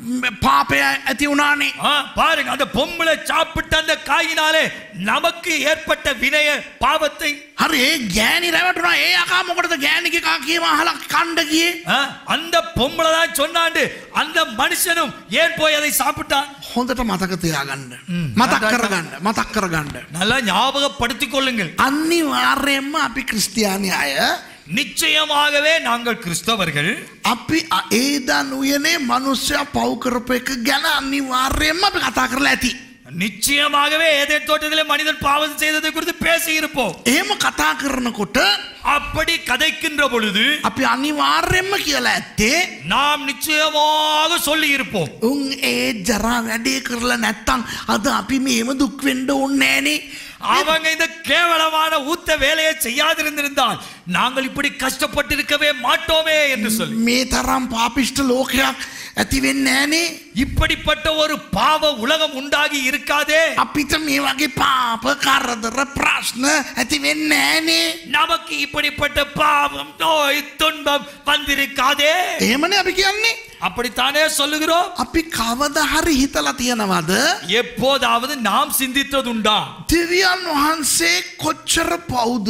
පාපය ඇති වුණානේ. ஆ, பாருங்க அந்த பொம்பளை சாப்பிட்ட அந்த காயினாலே நமக்கு ஏற்பட்ட வினய பாவத்தை හරි ඒ ගෑණි රැවටුණා ඒ අකා මොකටද ගෑණිගේ කා කියම අහලා කණ්ඩ ගියේ? ஆ, அந்த பொம்பளை தான் சொன்னாண்டு அந்த மனுஷனும் ஏன் போய் அதை சாப்பிட்டான் හොඳට මතක තියාගන්න. මතක් කරගන්න මතක් කරගන්න. நல்லா ஞாபகப்படுத்திக் கொள்ளுங்கள் අනිවාර්යයෙන්ම අපි ක්‍රිස්තියානි අය நிச்சயமாகவே நாங்கள் கிறிஸ்தவர்கள் අපි අ- ඒදන් උයනේ මනුස්්‍යයා පව් කරප එක ගැන අනිවාර්යයෙන්ම අපි කතා කරලා ඇති. நிச்சயமாகவே ஏதே தோட்டத்திலே மனிதன் பாவம் செய்ததை குறித்து பேசி இருப்போம் එහෙම කතා කරනකොට அப்படி கதைக்கின்ற பொழுது අපි අනිවාර්යෙන්ම කියලා ඇත්තේ நாம் நிச்சயமாக சொல்லி இருப்போம் උන් ඒ ජරා වැඩේ කරලා නැත්තං අද අපි මේම දුක්වෙන්ඩ උන්නෑනේ அவங்க இந்த கேவலமான ஊத்த வேலையை செய்யாதிருந்திருந்தால் நாங்கள் இப்படி கஷ்டப்பட்டிருக்கவே மாட்டோமே என்று சொல்லி මේ තරම් පාපිෂ්ට ලෝකයක් ඇති වෙන්නේ නෑනේ. இப்படிப்பட்ட ஒரு பாவ உலகம் உண்டாகி இருக்காதே අපිට මේ වගේ පාප කරදර ප්‍රශ්න ඇති වෙන්නේ නෑනේ. நமக்கு இப்படிப்பட்ட பாவம் நோய் துன்பம் வந்திருக்காதே එහෙමනේ අපි කියන්නේ. அப்படித்தானே சொல்லுகிறோம் අපි කවද හරි හිතලා තියෙනවද? எப்போதாவது நாம் சிந்தித்ததுண்டா දෙවියන් වහන්සේ කොච්චර පවුද?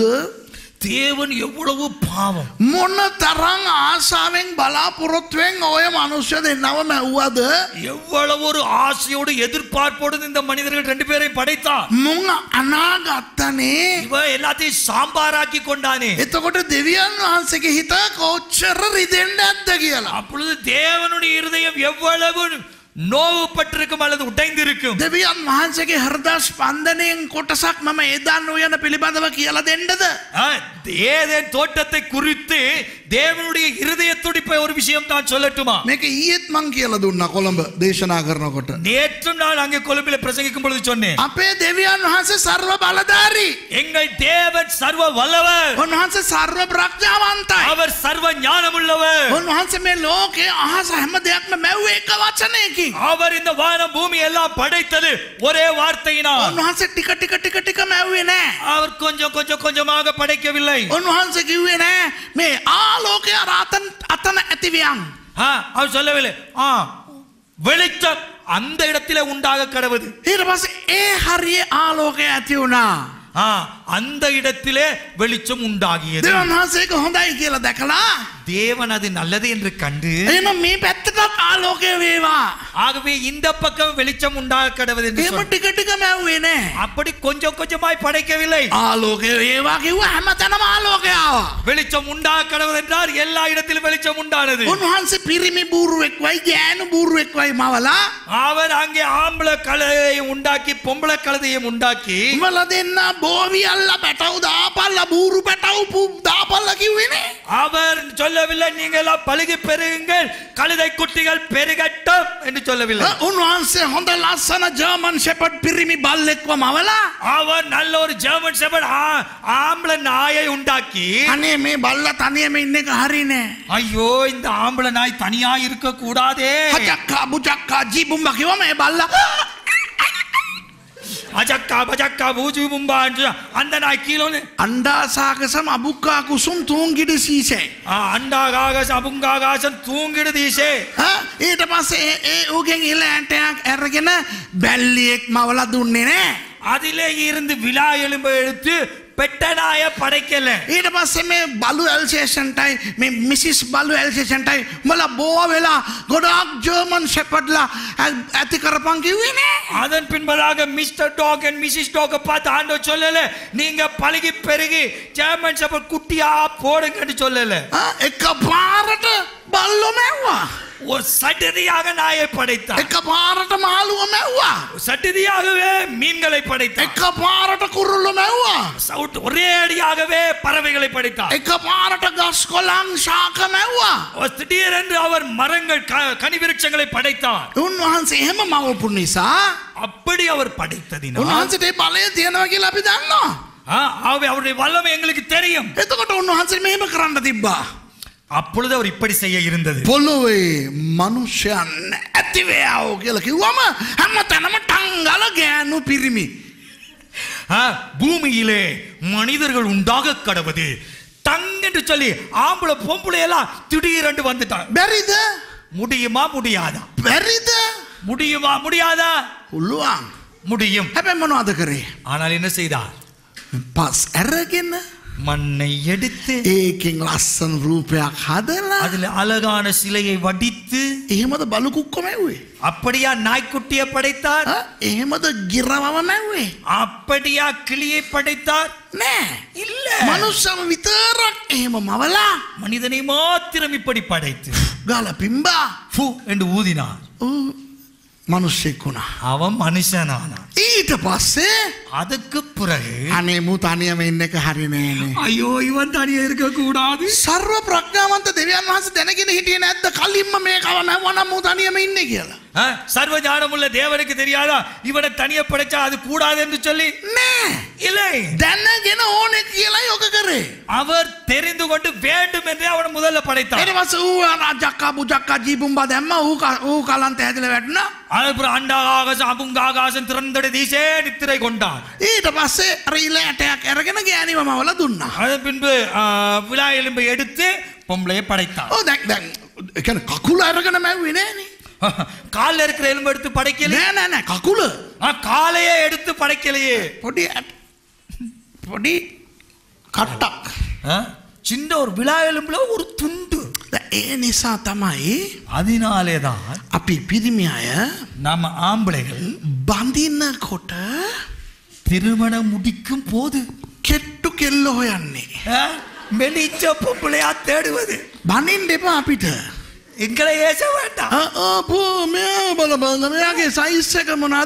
தேவன் எவ்வளவு பாவம் මොන තරම් ආසාවෙන් බලාපොරොත්තුවෙන් ඔය මනුෂ්‍ය දෙන්නව මැව්වද? எவ்வளவு ஒரு ஆசையோடு எதிர்பார்ப்போடு இந்த மனிதர்கள் ரெண்டு பேரை படைத்தான் මුං අනාගත්තනේ. இவ எல்லாத்தையும் சாம்பாராக்கி கொண்டானே එතකොට දෙවියන් වහන්සේගේ හිත කොච්චර රිදෙන්ඩ ඇත්ද කියලා. அப்பொழுது தேவனுடைய இருதயம் எவ்வளவு நோவுப்பட்டிருக்கும் அல்லது உடைந்திருக்கும் දෙවියන් වහන්සේගේ හෘදා ස්පන්දනයෙන් කොටසක් මම ඒදන්න උයන පිළිබඳව කියලා දෙන්නද. ஆ, ஏதேன் தோட்டத்தை குறித்து தேவனுடைய இருதய துடிப்பை ஒரு விஷயம் தான் சொல்லட்டுமா මේක ඊයත් මං කියල දුන්න කොළඹ දේශනා කරනකොට. நேற்றும் நான் அங்கே கொழும்பில பிரசங்கிக்கும் பொழுது சொன்னேன் අපේ දෙවියන් වහන්සේ සර්ව බලධාරී. எங்கள் தேவன் சர்வ வல்லவர் උන්වහන්සේ සර්ව ප්‍රඥාවන්තයි. அவர் சர்வ ஞானமுள்ளவர் උන්වහන්සේ මේ ලෝකේ අහස හැම දෙයක්ම මැව්ව එක වචනයකින්. அவர் இந்த வானம் பூமி எல்லாம் படைத்தது ஒரே வார்த்தையினால் උන්වහන්සේ ටික ටික ටික ටික මැව්වේ නෑ. அவர் கொஞ்சம் கொஞ்சம் கொஞ்சமாக படைக்கவில்லை උන්වහන්සේ කිව්වේ නෑ මේ ආලෝකය රාතන් අතන ඇතිවියන්. ஆ, அவர் சொல்லவில்லை ஆ வெளிச்சம் அந்த இடத்திலே உண்டாக கடவுது ඊට පස්සේ ඒ හරිය ආලෝකය ඇති වුණා. ஆ, அந்த இடத்திலே வெளிச்சம் உண்டாகியது දෙවන් වහන්සේක හොඳයි කියලා දැකලා தேவன் அது நல்லது என்று கண்டு එන මේ පැත්තටත් ආලෝකය වේවා. ஆகவே இந்த பக்கம் வெளிச்சம் உண்டாக கடவுது என்று එහෙම சொன்னார். ටික ටික මැව්වේ නෑ. அப்படி கொஞ்சம் கொஞ்சமாய் படைக்கவில்லை ආලෝකය වේවා කිව්ව හැම තැනම ආලෝකයාව. வெளிச்சம் உண்டாக கடவுது என்றார் எல்லா இடத்திலும் வெளிச்சம் உண்டானது උන්වහන්සේ පිරිමි බූරුවෙක් වයි ගෑනු බූරුවෙක් වයි මවලා அவர் அங்கே ஆம்பளை கழுதையை உண்டாக்கி பொம்பளை கழுதையும் உண்டாக்கி උමල දෙන්න බෝවියල්ල පැටව් දාපල්ල බූරු පැටව් පු දාපල්ල කිව්වෙනේ. அவர் சொல்லவில்லை நீங்கள் எல்லாம் பழுகி பெருகுங்கள் கழுதை குட்டிகள் பெருகட்டும் என்று சொல்லவில்லை උන්වහන්සේ හොඳ ලස්සන ජර්මන් ෂෙපට් පිරිමි බල්ලෙක්ව මවලා அவர் நல்ல ஒரு ஜெர்மன் செபட் ஆம்பளை நாயை உண்டாக்கி අනේ මේ බල්ල තනියම ඉන්න එක හරිනෑ. ஐயோ இந்த ஆம்பளை நாய் தனியா இருக்க கூடாதே හජක්කා බුජක්කා ජීබුම්බ කිවම ඒ බල්ල அஜக்கா பஜக்கா பூஜி பும்பா என்று அந்த நாய் கீழே අන්ඩාසාකසම අබුක්කා කුසුම් තුූන්ගිඩි සීසේ. அண்டாகாக அபுங்காகாசன் தூங்கிடுதீசே ඊට පස්සේ ඒ- ඒ ඌගෙන් ඉල්ල ඇන්ටයක් ඇරගෙන බැල්ලියෙක් මවල දුන්නේ නෑ. அதிலே இருந்து விழா எலும்பு எடுத்து பெட்ட நாய படைக்கல ඊට පස්සේ මේ බලු ඇල්සේෂන්ටයි මේ මිසිස් බලු ඇල්සේෂන්ටයි මල බෝ වෙලා ගොඩක් ජර්මන් ෂෙපඩ්ලා ඇති කරපන් කිව්වේ නෑ. அதன் பின்பதாக mister dog and missus dog பார்த்து ஆண்டவர் சொல்லல நீங்க பழகி பெருகி ஜெர்மன் ஷெப்பர்ட் குட்டியா போடுங்கன்னு சொல்லல ආ, එක පාරට බල්ලො මැව්වා. ஒரு சட்டதியாக நாயை படைத்தார் එක පාරට මාළුව මැව්වා. சட்டதியாகவே மீன்களை படைத்தார் එක පාරට කුරුල්ල මැව්වා. சவுட் ஒரே அடியாகவே பறவைகளை படைத்தார் එක පාරට ගස් කොලං ශාක මැව්වා. ஒரு திடீரென்று அவர் மரங்கள் க- கனி விருட்சங்களை படைத்தார் උන්වහන්සේ එහෙම මවපු නිසා அப்படி அவர் படைத்ததினால் උන්වහන්සට බලය තියෙනවා කියලා අපි දන්නවා. ஆ, ஆகவே அவருடைய வல்லமை எங்களுக்கு தெரியும் එතකොට උන්වහන්සේ මෙහෙම කරන්න තිබ්බා. அப்பொழுது அவர் இப்படி செய்ய இருந்தது පොල්ලොවේ මනුෂ්‍යයන් ඇතිවයාව කියල කිව්වම හැම තැනම ටංගල ගෑනු පිරිමි. ஆ, பூமியிலே மனிதர்கள் உண்டாக கடவுது டங் என்று சொல்லி ஆம்பளை பொம்பளை எல்லாம் திடீரென்று வந்துட்டான் බැරිද முடியுமா முடியாதா බැරිද முடியுமா முடியாதா පුළුවන් முடியும் හැබැ මොනවාද කරේ. ஆனால் என்ன செய்தார் පස් ඇරගෙන மண்ணை எடுத்து ඒකින් ලස්සන රූපයක් හදලා அதில் அழகான சிலையை வடித்து එහෙමද බලුකුක්කො මැව්වේ. அப்படியா நாய்க்குட்டியை படைத்தார் ආ, එහෙමද ගිරවම මැව්වේ. அப்படியா கிளியை படைத்தார் නෑ இல்ல මනුස්සම විතරක් එහෙම මවලා மனிதனை மாத்திரம் இப்படி படைத்து ගල පිම්බා ஃபு என்று ஊதினார் මනුස්සෙක් වුණා. அவன் மனுஷனானான் ඊට පස්සේ அதுக்கு பிறகு අනේ මූ තනියම ඉන්න එක හරිනෑනේ. ஐயோ இவன் தனியா இருக்க கூடாது සර්ව ප්‍රඥාවන්ත දෙවියන් වහන්ස දැනගෙන හිටිය නැද්ද කලින්ම මේ කවන වන මූ තනියම ඉන්න කියලා. ஆ, சர்வ ஞானமுள்ள தேவனுக்கு தெரியாதா இவனை தனியா படைச்சா அது கூடாது என்று சொல்லி නෑ இல்லை දැන්නගෙන ඕනෙ කියලා යොක කරේ. කරේ. அவர் தெரிந்து கொண்டு வேண்டும் என்றே அவன் முதல்ல படைத்தார் ඊට පස්සේ ඌ රාජක්කා පුජක්කා ජීපුම්බා දැම්ම ඌ ක- ඌ කලන්ත ඇදල වැටුණා. அதுக்கப்புறம் அண்டாகாசம் அபுங்காகாசம் திறந்தட தீசே நித்திரை கொண்டான் ඊට පස්සේ රීල ඇටයක් අරගෙන ගෑනිවමවල දුන්නා. அதன் பின்பு ஆ, விழா எலும்பை எடுத்து பொம்பளையை படைத்தான் ඕ දැක් දැන් එකන කකුල අරගෙන මැව්විනේන. கால்ல இருக்கிற எலும்பு எடுத்து படைக்கல නෑ නෑනෑ කකුල காலையே எடுத்து படைக்கலையே පොඩි ඇට පොඩි කට්ටක්. ஆ? சின்ன ஒரு விழா எலும்புல ஒரு துண்டு දැන් ඒ නිසා තමයි அதனாலே தான் අපි පිරිමි අය நம்ம ஆம்பளைகள் බඳින්න කොට திருமணம் முடிக்கும் போது කෙට්ටු කෙල්ල හොයන්නේ. ஆ, மெலிஞ்ச பொம்பளையா தேடுவது බනින් දෙපා අපිට. எங்களை ஏச வேண்டாம் පෝ මෙ බල බලන්න මෙයාගේ සයිස් එක මොනාද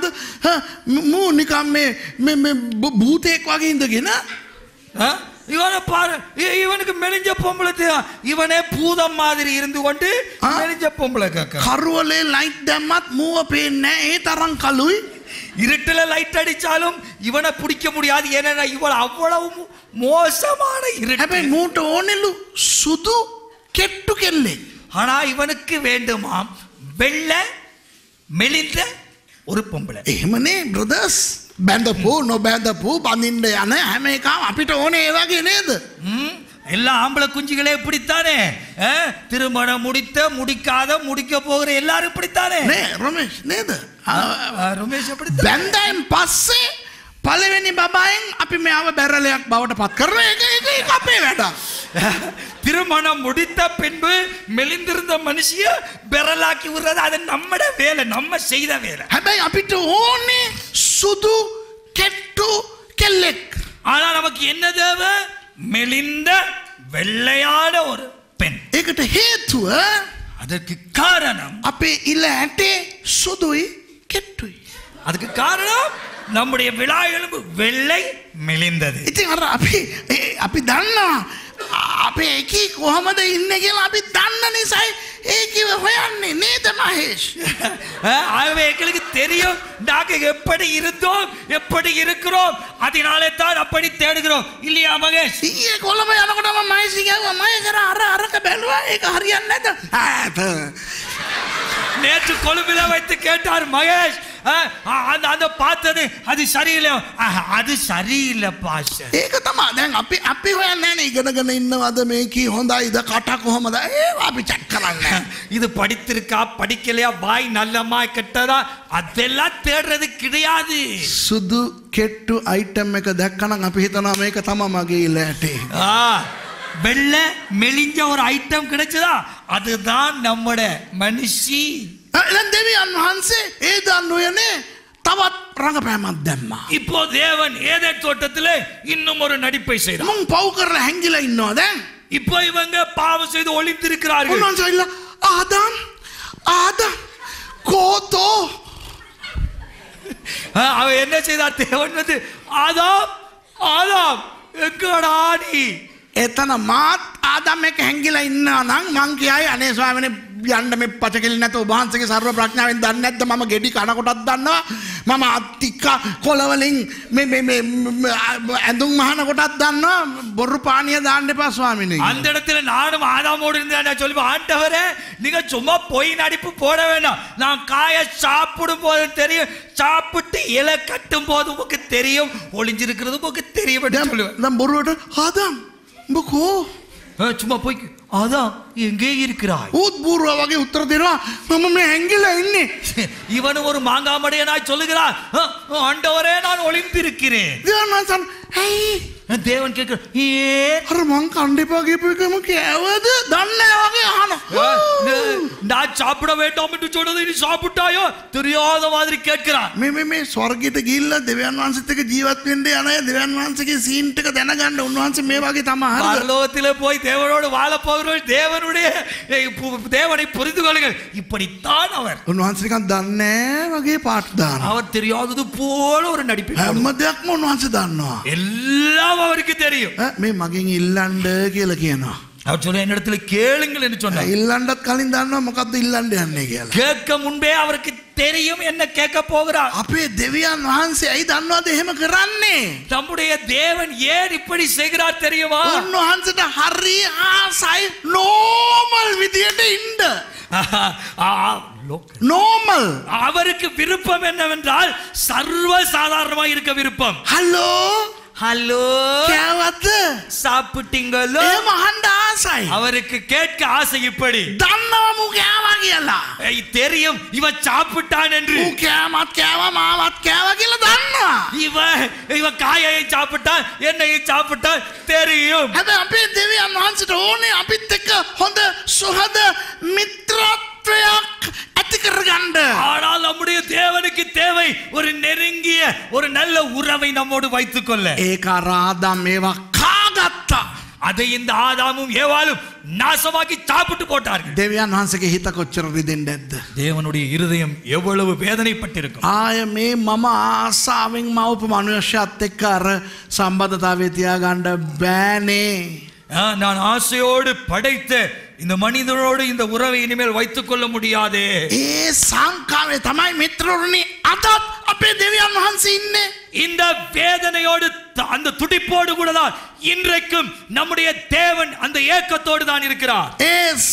මූ නිකම් මේ මේ- මේ බ- භූතයෙක් වගේ ඉඳගෙන ஆ? இவனை பாரு இ- இவனுக்கு மெலிஞ்ச பொம்பளை தே- இவனே பூதம் மாதிரி இருந்து கொண்டு ஆ? மெலிஞ்ச பொம்பளை கேட்க කරුවලේ ලයිට් දැම්මත් මුව පේන්නේ ඒ තරම් කලුයි இருட்டுல லைட் அடிச்சாலும் இவனை பிடிக்க முடியாது ஏன்னா இவன் அவ்வளவு மோ- மோசமான இருட்டு හැබැයි මූට ඕනෙලු සුදු කෙට්ටු කෙල්ලෙ. ஆனா இவனுக்கு வேண்டுமாம் வெள்ளை மெலிந்த ஒரு பொம்பளை එහෙමනේ බ්‍රදස් බැඳපු නොබැඳපු බඳින්ට යන හැම එකම අපිට ඕන ඒවගේ නේද. ம், எல்லா ஆம்பளை குஞ்சுகளே இப்படித்தானே ஆ? திருமணம் முடித்த முடிக்காத முடிக்க போகிற எல்லாரும் இப்படித்தானே නේ රොමේෂ් නේද. ஆ, ரமேஷ் எப்படி බැන්දයින් පස්සේ පලවෙනි බබයින් අපි මෙයාව බැරලයක් බවට පත් කරන එක එක එක අපේ වැඩ. திருமணம் முடித்த பின்பு மெலிந்திருந்த மனுஷிய பெறலாக்கி விடுறது அது நம்மட வேலை நம்ம செய்த வேலை හැබැයි අපිට ඕනේ සුදු කෙට්ටු කෙල්ලෙක්. ஆனா நமக்கு என்ன தேவை மெலிந்த வெள்ளையான ஒரு பெண் ඒකට හේතුව அதற்கு காரணம் අපේ ඉල්ල ඇටේ සුදුයි කෙට්ටුයි. அதுக்கு காரணம் நம்முடைய விழா எலும்பு வெள்ளை மெலிந்தது ඉතින් අර අපි ඒ- අපි දන්නවා අපේ එකී කොහොමද ඉන්න කියලා අපි දන්න නිසයි ඒකිව හොයන්නේ නේද මහේෂ්. அஹ், ஆகவே எங்களுக்கு தெரியும் நாங்க எப்படி இருந்தோம் எப்படி இருக்கிறோம் அதனாலே தான் அப்படி தேடுகிறோம் இல்லையா மகேஷ் ඊය කොළඹ යනකොටම මයිසිකව මය කර අර අරක බැලුවා ඒක හරියන්න නැත. ආත. நேற்று கொழும்பில வைத்து கேட்டார் மகேஷ் அஹ், அந்த அந்த பார்த்தது அது சரியில்லை அஹ், அது சரியில்லை பாஷ ඒක තමා දැන් අපි අපි හොයන්න න ඉගෙනගෙන ඉන්නවද මේකී හොඳයිද කට කොහොමද ඒ අපි චැක් කරන්න. இது படித்திருக்கா படிக்கலையா வாய் நல்லமா கெட்டதா அதெல்லாம் தேடுறது கிடையாது සුදු කෙට්ටු අයිටම් එක දැක්කනම් අපි හිතනවා මේක තම මගේ ඉල්ල ඇටේ. ஆ, வெள்ளை மெலிஞ்ச ஒரு ஐட்டம் கிடைச்சதா அதுதான் நம்மட மனுஷி එ දෙවියන් වහන්සේ ඒ දන්න උයනේ තවත් රඟපෑමත් දැම්මා. இப்போ தேவன் ஏதே தோட்டத்திலே இன்னும் ஒரு நடிப்பை செய்தார் මුං පව් කරලා හැංගිල ඉන්නවා දැන්. இப்போ இவங்க பாவம் செய்து ஒளிந்திருக்கிறார்கள் උන්වහන්සේල්ල ආදම් ආදම් කෝතෝ ஆ, அவன் என்ன செய்தார் தேவன் வந்து ஆதாம் ஆதாம் எங்கடா நீ එතන මාත් ආදම් එක හැංගිලා ඉන්න නම් මං කියයි අනේ ස්වාමිනේ යන්න මේ පචකෙල නැත ඔබහන්සගේ සර්ව ප්‍රඥාවෙන් දන්නේ නැද්ද මම ගෙඩි කනකොටත් දන්නවා මම අත්තික්කා කොලවලින් මේ මේ මේ මේ ඇඳුම් මහන කොටත් දන්නවා බොරු පානිය දාන්න එපා ස්වාමිනේ அந்த இடத்துல நானும் ஆதாமோடு இருந்தேன் சொல்லி ஆண்டவரே நீங்க சும்மா பொய் நடிப்பு போட வேண்டாம் நான் காய சாப்பிடும் போது தெரியும் சாப்பிட்டு இலை கட்டும் போது உங்களுக்கு தெரியும் ஒளிஞ்சிருக்கிறது உங்களுக்கு தெரியும் என்று දැන් சொல்லுவேன் දැන් බොරුවට ආදම් උඹ කෝ ஆ, சும்மா போய் அதான் எங்கே இருக்கிறாய் ඌත් බූරුව වගේ උත්තර දෙනවා මම මේ හැංගිලා ඉන්නේ இவனும் ஒரு மாங்காமடையனாய் சொல்லுகிறான் "ஆ, ஆண்டவரே நான் ஒளிந்திருக்கிறேன் දෙවන්නසන් ඇයි தேவன் கேட்கிற ஏன் අර මං කණ්ඩිපා ගිපු එකම කෑවද දන්න වගේ අහන ஆ, ந- நான் சாப்பிட வேண்டாம் என்று சொன்னதை நீ சாப்பிட்டாயோ தெரியாத மாதிரி கேட்கிறான் මේ මේ මේ ස්වර්ගයට ගිල්ල දෙවන් වහන්සේත් එක්ක ජීවත් වෙන්න යන අය දෙවන් වහන්සේගේ සීන් එක දැනගන්න උන්වහන්සේ මේ වගේ තමයි හරිද? பரலோகத்திலே போய் தேவனோடு வாழ போகிறவர்கள் தேவனுடைய ஏய், பு- தேவனை புரிந்து கொள்ளுங்கள் இப்படித்தான் அவர் උන්වහන්සේ නිකන් දන්නේ නැහැ වගේ පාට දානවා. அவர் தெரியாதது போல ஒரு நடிப்பு හැම දෙයක්ම උන්වහන්සේ දන්නවා. எல்லாம் அவருக்கு தெரியும் ඈ, මේ මගෙන් ඉල්ලන්න කියලා කියනවා. அவர் சொல்ல என்னிடத்துல கேளுங்கள் என்று சொன்னார் ඉල්ලන්ඩත් කලින් දන්නවා මොකක්ද ඉල්ලන්ඩ යන්නේ කියලා. கேட்க முன்பே அவருக்கு தெரியும் என்ன கேட்க போகிறார் අපේ දෙවියන් වහන්සේ ඇයි දන්නවද එහෙම කරන්නේ. நம்முடைய தேவன் ஏன் இப்படி செய்கிறார் தெரியுமா උන්වහන්සට හරි ආසයි නෝමල් විදියට ඉන්ඩ. ஆ, லோ- නෝමල්. அவருக்கு விருப்பம் என்னவென்றால் சர்வ சாதாரணமா இருக்க விருப்பம் හල්ලෝ ஹலோ කෑවත්ද. சாப்பிட்டீங்களோ ඒම හන්ඩ ආසයි. அவருக்கு கேட்க ஆசை இப்படி දන්නවමු කෑවා කියලා. ஏய், தெரியும் இவன் சாப்பிட்டான் என்று ඌ කෑමත් කෑව මාවත් කෑව කියල දන්නවා. இவன் இவன் காயையை சாப்பிட்டான் என்னையும் சாப்பிட்டான் தெரியும் හැබ අපේ දෙවියන් වහන්සට ඕනේ අපිත් එක්ක හොඳ සුහද මිත්‍රත්වයක් ඇති කරගණ්ඩ. ஆனால் நம்முடைய தேவனுக்கு தேவை ஒரு நெருங்கிய ஒரு நல்ல உறவை நம்மோடு வைத்துக் கொள்ள ඒක රාදම් මේවා කාගත්තා. அதை இந்த ஆதாமும் ஏவாளும் நாசமாக்கி சாப்பிட்டு போட்டார்கள் දෙවියන් වහන්සගේ හිත කොච්චර රිදෙන්ට ඇද්ද. தேவனுடைய இருதயம் எவ்வளவு வேதனைப்பட்டிருக்கும் ආය මේ මම ආසාාවෙන් මවප මනුවශ්‍යත් එක්ක අර සම්බධතාවේ තියාගණ්ඩ බෑනේ. ஆ, நான் ஆசையோடு படைத்த இந்த மனிதனோடு இந்த உறவை இனிமேல் வைத்துக் கொள்ள முடியாதே ඒ සංකාවේ තමයි මිත්‍රරුණි අතත් අපේ දෙවියන් වහන්සේ ඉන්නේ. இந்த வேதனையோடு த- அந்த துடிப்போடு கூட தான் இன்றைக்கும் நம்முடைய தேவன் அந்த ஏக்கத்தோடு தான் இருக்கிறார் ඒ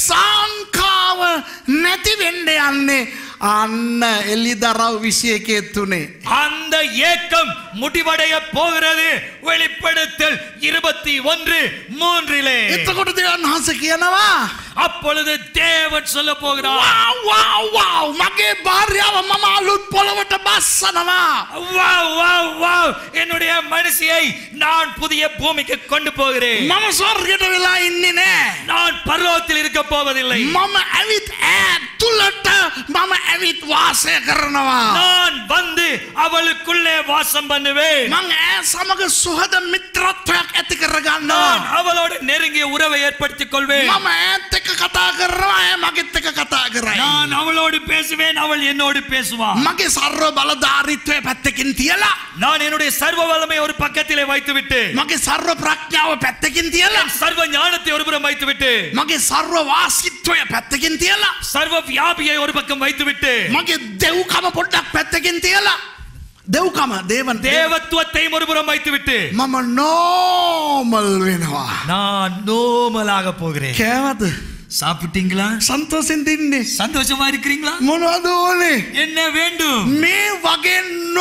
සංකාව නැති වෙන්ඩ යන්නේ අන්න එල්ලි දරව් විසිය එකෙත් තුනේ. அந்த ஏக்கம் முடிவடைய போகிறது வெளிப்படுத்தல் இருபத்தி ஒன்று மூன்றிலே එතකොට දෙවන් වහන්ස කියනවා. அப்பொழுது தேவன் சொல்ல போகிறார் "වව්, වව්, වව්, මගේ භාර්යාව මම අලුත් පොළවට බස්සනවා. வாவ், வாவ், வாவ், என்னுடைய மனுஷியை நான் புதிய பூமிக்கு கொண்டு போகிறேன் මම ස්වර්ගට වෙලා ඉන්නේ නෑ. நான் பர்வத்தில் இருக்க போவதில்லை මම ඇවිත් ඈ තුළට මම ඇවිත් වාසය කරනවා. நான் வந்து அவளுக்குள்ளே வாசம் பண்ணுவேன் මං ඇ සමග සුහද මිත්‍රත්වයක් ඇති කරගන්නවා. நான் அவளோடு நெருங்கிய உறவை ஏற்படுத்திக் கொள்வேன் මම ඇත් එක කතා කරනවා ඇ මගෙත් එක කතා කරයි. நான் அவளோடு பேசுவேன் அவள் என்னோடு பேசுவாள் මගේ සර්ව බලධාරිත්වය පැත්තකින් තියලා. நான் என்னுடைய சர்வ வல்லமை ஒரு பக்கத்திலே வைத்துவிட்டு මගේ සර්ව ප්‍රඥාව පැත්තකින් තියලා. என் சர்வ ஞானத்தை ஒரு புறம் வைத்துவிட்டு මගේ සර්ව වාසිත්වය පැත්තකින් තියලා. சர்வ வியாபியை ஒரு பக்கம் வைத்துவிட்டு මගේ දෙව්කම පොඩ්ඩක් පැත්තකින් තියලා. දෙව්කම දේවන් දේව தேவத்துவத்தையும் ஒரு புறம் வைத்துவிட்டு මම නෝමල් වෙනවා. நான் நோமலாக போகிறேன் කෑවද சாப்பிட்டீங்களா සන්තෝසින් තින්නේ. சந்தோஷமா இருக்கிறீங்களா මොනවද ඕනේ. என்ன வேண்டும் මේ වගේ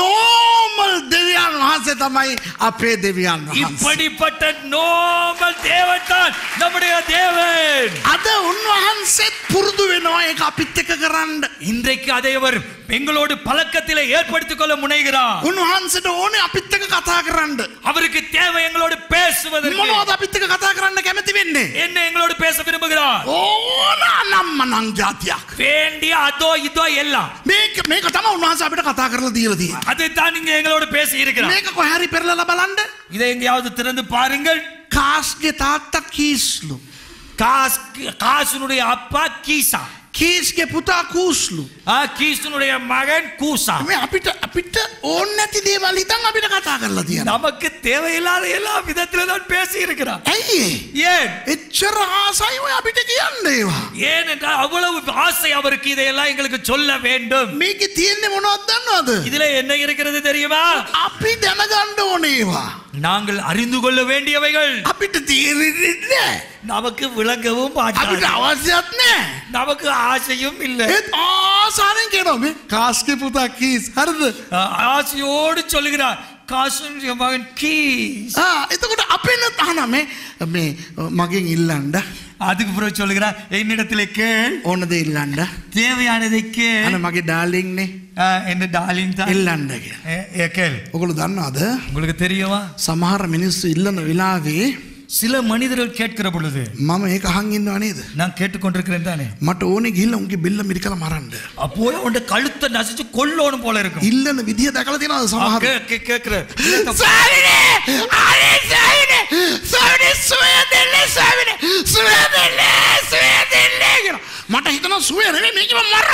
නෝමල් දෙවියන් වහන්සේ තමයි අපේ දෙවියන් වහන්සේ. இப்படிப்பட்ட நோமல் தேவன் தான் நம்முடைய தேவன் අද උන්වහන්සේත් පුරුදු වෙනවා ඒක අපිත් එක කරන්න. இன்றைக்கு அதை அவர் எங்களோடு பழக்கத்திலே ஏற்படுத்திக் கொள்ள முனைகிறார் උන්වහන්සට ඕනේ අපිත් එක කතා කරන්න. அவருக்கு தேவை எங்களோடு பேசுவதற்கு මොනවද අපිත් එක කතා කරන්න කැමති වෙන්නේ. என்ன எங்களோடு பேச விரும்புகிறார் ඕන නම්ම නං ජාතියක්. வேண்டிய அதோ இதோ எல்லாம் මේක මේක තම උන්වහන්ස අපිට කතා කරලා දීලදී. அதைத்தான் நீங்க எங்களோடு பேசி இருக்கிறார் මේක කොහැරි පෙරලල බලන්ඩ. இதை எங்கேயாவது திறந்து பாருங்கள் කාස්ගේ තාත්තා කීස්ලු. காஸ் காசுனுடைய அப்பா கீசா කීස්ගේ පුතා කූස්ලු. ஆ, கீசுனுடைய மகன் கூசா මේ අපිට අපිට ඕන්න නැති දේවල් හිතන් අපිට කතා කරලා තියෙන. நமக்கு தேவையில்லாத எல்லா விதத்தில தான் பேசி இருக்கிறார் ඇයි ඒ? ஏன் එච්චර ආසයි ඔය අපිට කියන්න ඒවා. ஏனென்றால் அவ்வளவு ஆசை அவருக்கு இதையெல்லாம் எங்களுக்கு சொல்ல வேண்டும் මේක තියෙන්නේ මොනවද දන්නවද? இதுல என்ன இருக்கிறது தெரியுமா අපි දැනගන්න ඕනේවා. நாங்கள் அறிந்து கொள்ள வேண்டியவைகள் අපිට තීරන්නේ நமக்கு விளங்கவும் අපිට மாட்டாது අවශ්‍යත් නෑ. நமக்கு ஆசையும் இல்லை ඒත් ආසාරෙන් කියනවා මේ කාස්ගේ පුතා කීස් හරිද? ஆசையோடு சொல்லுகிறார் காசுனுடைய மகன் கீஸ் ආ එතකොට අපෙන්න තහන මේ මේ මගෙන් ඉල්ලන්ඩ அதுக்கு பிறகு சொல்லுகிறார் என்னிடத்திலே கேள் ඕනද ඉල්ලන්ඩ தேவையானதை අන கேள் මගේ ඩාලිங்නේ ஆ, என்ன டாலின் தான் එල්ලන්ඩ කිය. ஏ, ஏ, கேள் ඔකොළු දන්නවාද உங்களுக்கு தெரியுமா සමහර මිනිස්සු ඉල්ලන වෙලාවේ சில மனிதர்கள் கேட்கிற பொழுது මම ඒක අහංගින්නවා නේද. நான் கேட்டுக்கொண்டிருக்கிறேன் தானே මට ඕනෙ ගිල්ල උන්ගේ බෙල්ල මිරිකල මරන්ඩ. அப்போ உன் கழுத்தை நசிச்சு கொல்லணும் போல இருக்கும் ඉල්ලන විදිහ දැකල තිනද ஆ, සමහර கே- கே- கேட்கிற ස්වාමිනේ! අනේ ස්වාමිනේ! ස්වාමිනේ සුවය දෙන්න ස්වාමිනේ! සුවය දෙන්න! සුවය දෙන්න කියලා. මට හිතනවා සුවය නෙවෙයි මේක මරන්න ඕනේ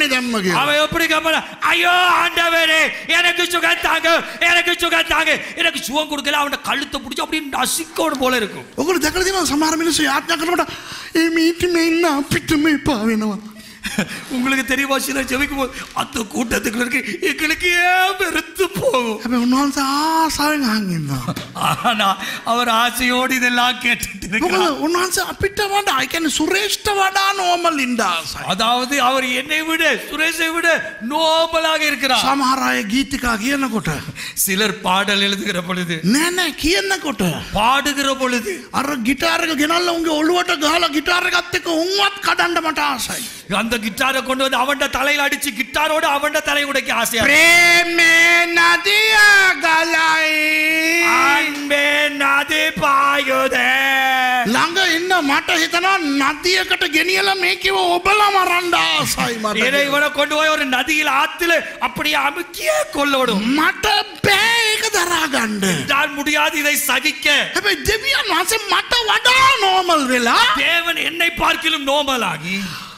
දැම්ම කියලා. அவன் எப்படி கம்பன ஐயோ ஆண்டவரே எனக்கு சுகம் தாங்க எனக்கு சுகம் தாங்க எனக்கு சுகம் கொடுக்கல அவன கழுத்தை பிடிச்சி அப்படியே நசிக்கணும் போல இருக்கும் ඔකට දැකලා තියෙනවා සමහර මිනිස්සු යාඥා කරනකොට ඒ මීටිමේ ඉන්න අපිටම එපා වෙනවා. உங்களுக்கு தெரியுமா சில ஜெபிக்கும் போது அந்த கூட்டத்துக்குள்ள இருக்கு எங்களுக்கு ஏன் வெறுத்து போகும் හැබැයි උන්වහන්සේ ආසාවෙන් අහන් ඉන්නවා. ஆனா அவர் ஆசையோடு இதெல்லாம் கேட்டுட்டு මොකද இருக்கிறார் උන්වහන්සේ අපිට වඩා ඒ කියන්නේ සුරේෂ්ඨ වඩා නෝමල් ඉන්න ආසයි. அதாவது அவர் என்னை விட சுரேஷை விட நோபலாக இருக்கிறார் සමහර අය ගීතිකා කියනකොට சிலர் பாடல் எழுதுகிற பொழுது නෑ නෑ කියන්නකොට பாடுகிற பொழுது අර ගිටාර එක ගෙනල්ලා උන්ගේ ඔළුවට ගහලා ගිටාර එකත් එක්ක උන්වත් කඩන්න මට ආසයි. அந்த கிட்டாரை கொண்டு வந்து அவன்ட தலையில அடிச்சு கிட்டாரோட அவன்ட தலை உடைக்க ஆசையா இருக்கு. ප්‍රේමේ නදිය ගලයි அன்பே நதி பாயுதே ළඟ ඉන්න මට හිතනවා නදියකට ගෙනියලා මේ කිව ඔබලා මරන්න ආසයි මට. இறைவனை கொண்டு போய் ஒரு நதியில் ஆத்துல அப்படியே அமுக்கியே கொள்ளோடும் මට බෑ ඒක දරාගන්න. நான் முடியாது இதை சகிக்க හැබැයි දෙවියන් වහන්සේ මට වඩා නෝමල් වෙලා தேவன் என்னை பார்க்கிலும் நோமலாகி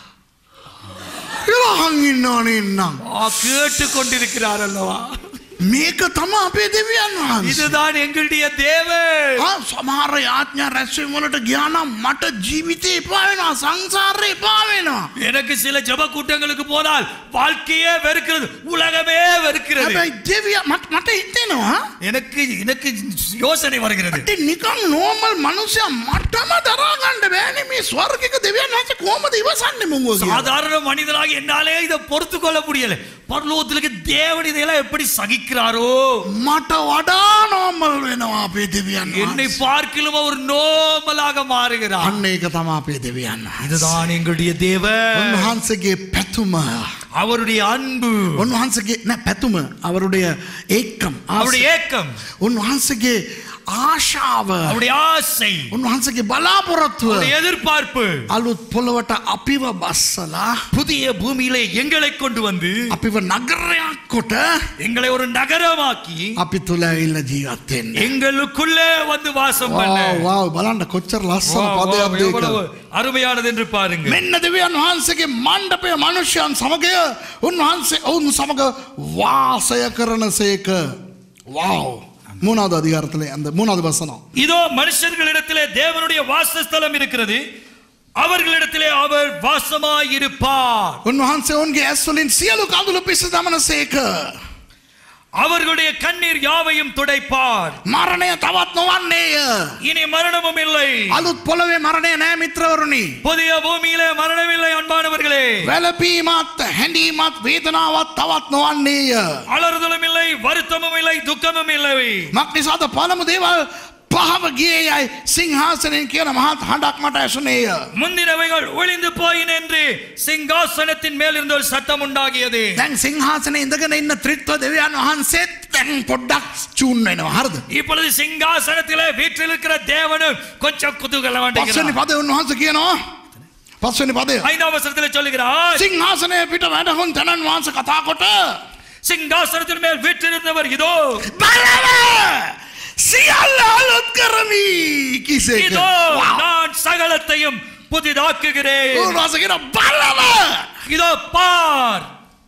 ඉරහන් ඉන්නවනේ ඉන්නම්. கேட்டு கொண்டிருக்கிறார் அல்லவா මේක තම අපේ දෙවියන් වහන්සේ. இதுதான் எங்களுடைய தேவன் ආ, සමහර යාඥා රැස්වීම වලට ගියා නම් මට ජීවිතේ එපා වෙනවා සංසාරේ එපා වෙනවා. எனக்கு சில ஜப கூட்டங்களுக்கு போனால் வாழ்க்கையே வெறுக்கிறது உலகமே வெறுக்கிறது හැබැයි දෙවිය මට මට හිතෙනවා எனக்கு எனக்கு யோசனை வருகிறது මට නිකන් නෝමල් මනුස්සයා මටම දරාගන්න බෑනේ මේ ස්වර්ගික දෙවියන් වහන්සේ කොහොමද ඉවසන්නේ මුංගෝ කියලා. சாதாரண மனிதனாக என்னாலே இதை பொறுத்து கொள்ள முடியல பரலோகத்திற்கு தேவன் இதெல்லாம் எப்படி சகிக்கிறாரோ මට වඩා නෝමල් වෙනවා අපේ දෙවියන් என்னை වහන්සේ. பார்க்கிலும் அவர் நோமலாக மாறுகிறார் අන්න ඒක තමයි අපේ දෙවියන් වහන්සේ. இதுதான் எங்களுடைய தேவன் උන්වහන්සේගේ පැතුම அவருடைய அன்பு උන්වහන්සේගේ නෑ පැතුම අවරුடைய ඒකම් அவருடைய ஏக்கம் උන්වහන්සේගේ ආශාව அவருடைய ஆசை උන්වහන්සේගේ බලාපොරොත්තුව அவருடைய எதிர்பார்ப்பு අලුත් පොළොවට අපිව බස්සලා புதிய பூமியிலே எங்களை கொண்டு வந்து අපිව නගරයක් කොට எங்களை ஒரு நகரமாக்கி අපි තුළ ඇවිල්ල ජීවත් වෙන්න. எங்களுக்குள்ளே வந்து வாசம் பண்ண වාව් බලන්න කොච්චර ලස්සන வா, வா, පදයක් எவ்வளவு දෙක. அருமையானது என்று பாருங்க මෙන්න දෙවියන් වහන්සේගේ මණ්ඩපය මනුෂ්‍යයන් සමගය උන්වහන්සේ ඔවුන් සමග වාසය කරන සේක. வாவ் மூணாவது அதிகாரத்திலே அந்த மூணாவது வசனம் இதோ மனுஷர்களிடத்திலே தேவனுடைய வாசஸ்தலம் இருக்கிறது அவர்களிடத்திலே அவர் வாசமாயிருப்பார் උන්වහන්සේ ඔවුන්ගේ ඇස්වලින් සියලු කඳුළු පිස දමන සේක. அவர்களுடைய கண்ணீர் யாவையும் துடைப்பார் මරණය තවත් නොවන්නේය. இனி மரணமும் இல்லை අලුත් පොළවේ මරණය නෑ මිත්‍රවරුණි. புதிய பூமியிலே மரணமில்லை அன்பானவர்களே වැලපීමත් හැඩීමත් වේදනාවත් තවත් නොවන්නේය. அலறுதலும் இல்லை வருத்தமும் இல்லை துக்கமும் இல்லை මක්නිසාද පළමු දේවල් පහව ගියයයි සිංහාසනයෙන් කියන මහත් හඬක් මට ඇසුනේය. முந்தினவைகள் ஒளிந்து போயின என்று சிங்காசனத்தின் மேல் இருந்த ஒரு சத்தம் உண்டாகியது දැන් සිංහාසන ඉඳගෙන ඉන්න ත්‍රිත්ව දෙවියන් වහන්සේත් තැන් පොඩ්ඩක් චූන් වෙනවා හරද. இப்பொழுது சிங்காசனத்திலே வீட்டில் இருக்கிற தேவனும் கொஞ்சம் குதூகலம் පස්සනි வேண்டுகிறார். පද උන්වහන්ස කියනවා. පස්වනි පදය. ஐந்தாம் வசனத்தில் சொல்லுகிறார் සිංහාසනය පිට වැඩහුන් තැනන් වහන්ස කතා කොට. சிங்காசனத்தின் மேல் வீற்றிருந்தவர் இதோ බලව සියල්ල අලුත් කරමී කිසේ இதோ நான் சகலத்தையும் புதிதாக்குகிறேன் උන්වහස කියෙන බලව. இதோ பார்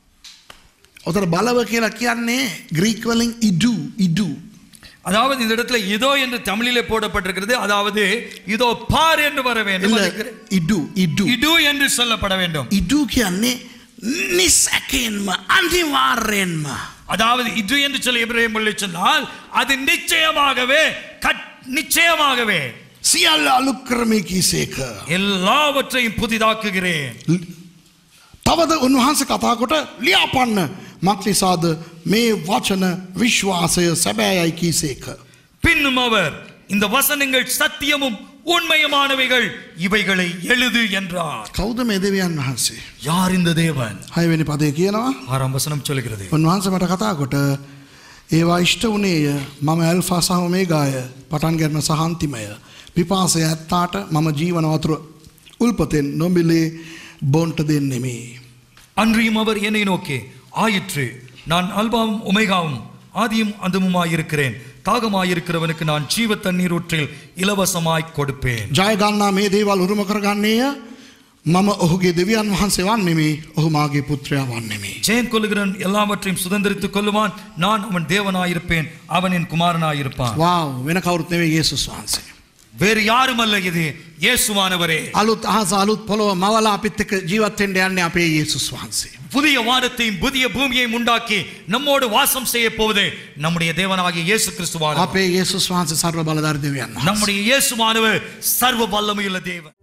ඔතර බලව කියලා කියන්නේ ග්‍රීක්වලින් ඉඩු ඉඩු. அதாவது இந்த இடத்துல இதோ என்று தமிழிலே போடப்பட்டிருக்கிறது அதாவது இதோ பார் என்று வர வேண்டும் එල්ල அதுக்கு ඉඩු ඉඩු. இடு என்று சொல்லப்பட வேண்டும் ඉඩු කියන්නේ නිසැකෙන්ම අනිවාර්යෙන්ම. அதாவது இது என்று சொல்லி எபிரேய மொழி சொன்னால் அது நிச்சயமாகவே கட்- நிச்சயமாகவே සියල්ල අලුක් කරමය කීසේක. எல்லாவற்றையும் புதிதாக்குகிறேன் තවද උන්වහන්ස කතාකොට ලියාපන්න මක්නිසාද මේ වචන විශ්වාසය සැබෑයයි කීසේක. பின்னும் அவர் இந்த வசனங்கள் சத்தியமும் உண்மையுமானவைகள் இவைகளை எழுது என்றார் කෞද මේ දෙවියන් වහන්සේ. யார் இந்த தேவன் හයවෙනි පදය කියනවා. ஆறாம் வசனம் சொல்கிறது උන්වහන්ස මට කතාකොට ඒවා ඉෂ්ට වනේය මම ඇල්ෆා සහම මේ ගාය පටන් ගැරන සහන්තිමය. පිපාසය ඇත්තාට මම ජීවනවතුර උල්පතෙන් නොබිලේ බොන්ට දෙන්නෙමේ. அன்றியும் அவர் என்னை நோக்கி ஆயிற்று நான் அல்பாவும் உமைகாவும் ஆதியும் அந்தமுமாயிருக்கிறேன் தாகமாயிருக்கிறவனுக்கு நான் ஜீவ தண்ணீர் ஊற்றில் இலவசமாய் கொடுப்பேன் ජයගන්නා මේ දේවල් උරුම කරගන්නේය මම ඔහුගේ දෙවියන් වහන්සේ වන්නෙමි ඔහු මාගේ පුත්‍රයා වන්නෙමි. ஜெயம் கொள்ளுகிறவன் எல்லாவற்றையும் சுதந்திரித்துக் கொள்ளுவான் நான் அவன் தேவனாயிருப்பேன் அவன் என் குமாரனாயிருப்பான் වාව් වෙන කවුරුත් නෙවෙයි යේසුස් වහන්සේ. வேறு யாருமல்ல இது இயேசுவானவரே අලුත් අහස අලුත් පොළොව මවලා අපිත් එක්ක ජීවත් වෙන්න යන්නේ අපේ යේසුස් වහන්සේ. புதிய வானத்தையும் புதிய பூமியையும் உண்டாக்கி நம்மோடு வாசம் செய்ய போவது நம்முடைய தேவனாகிய இயேசு கிறிஸ்துவானவர் අපේ යේසුස් වහන්සේ සර්ව බලධාරී දෙවියන් වහන්සේ. நம்முடைய இயேசுவானவர் சர்வ வல்லமையுள்ள தேவன்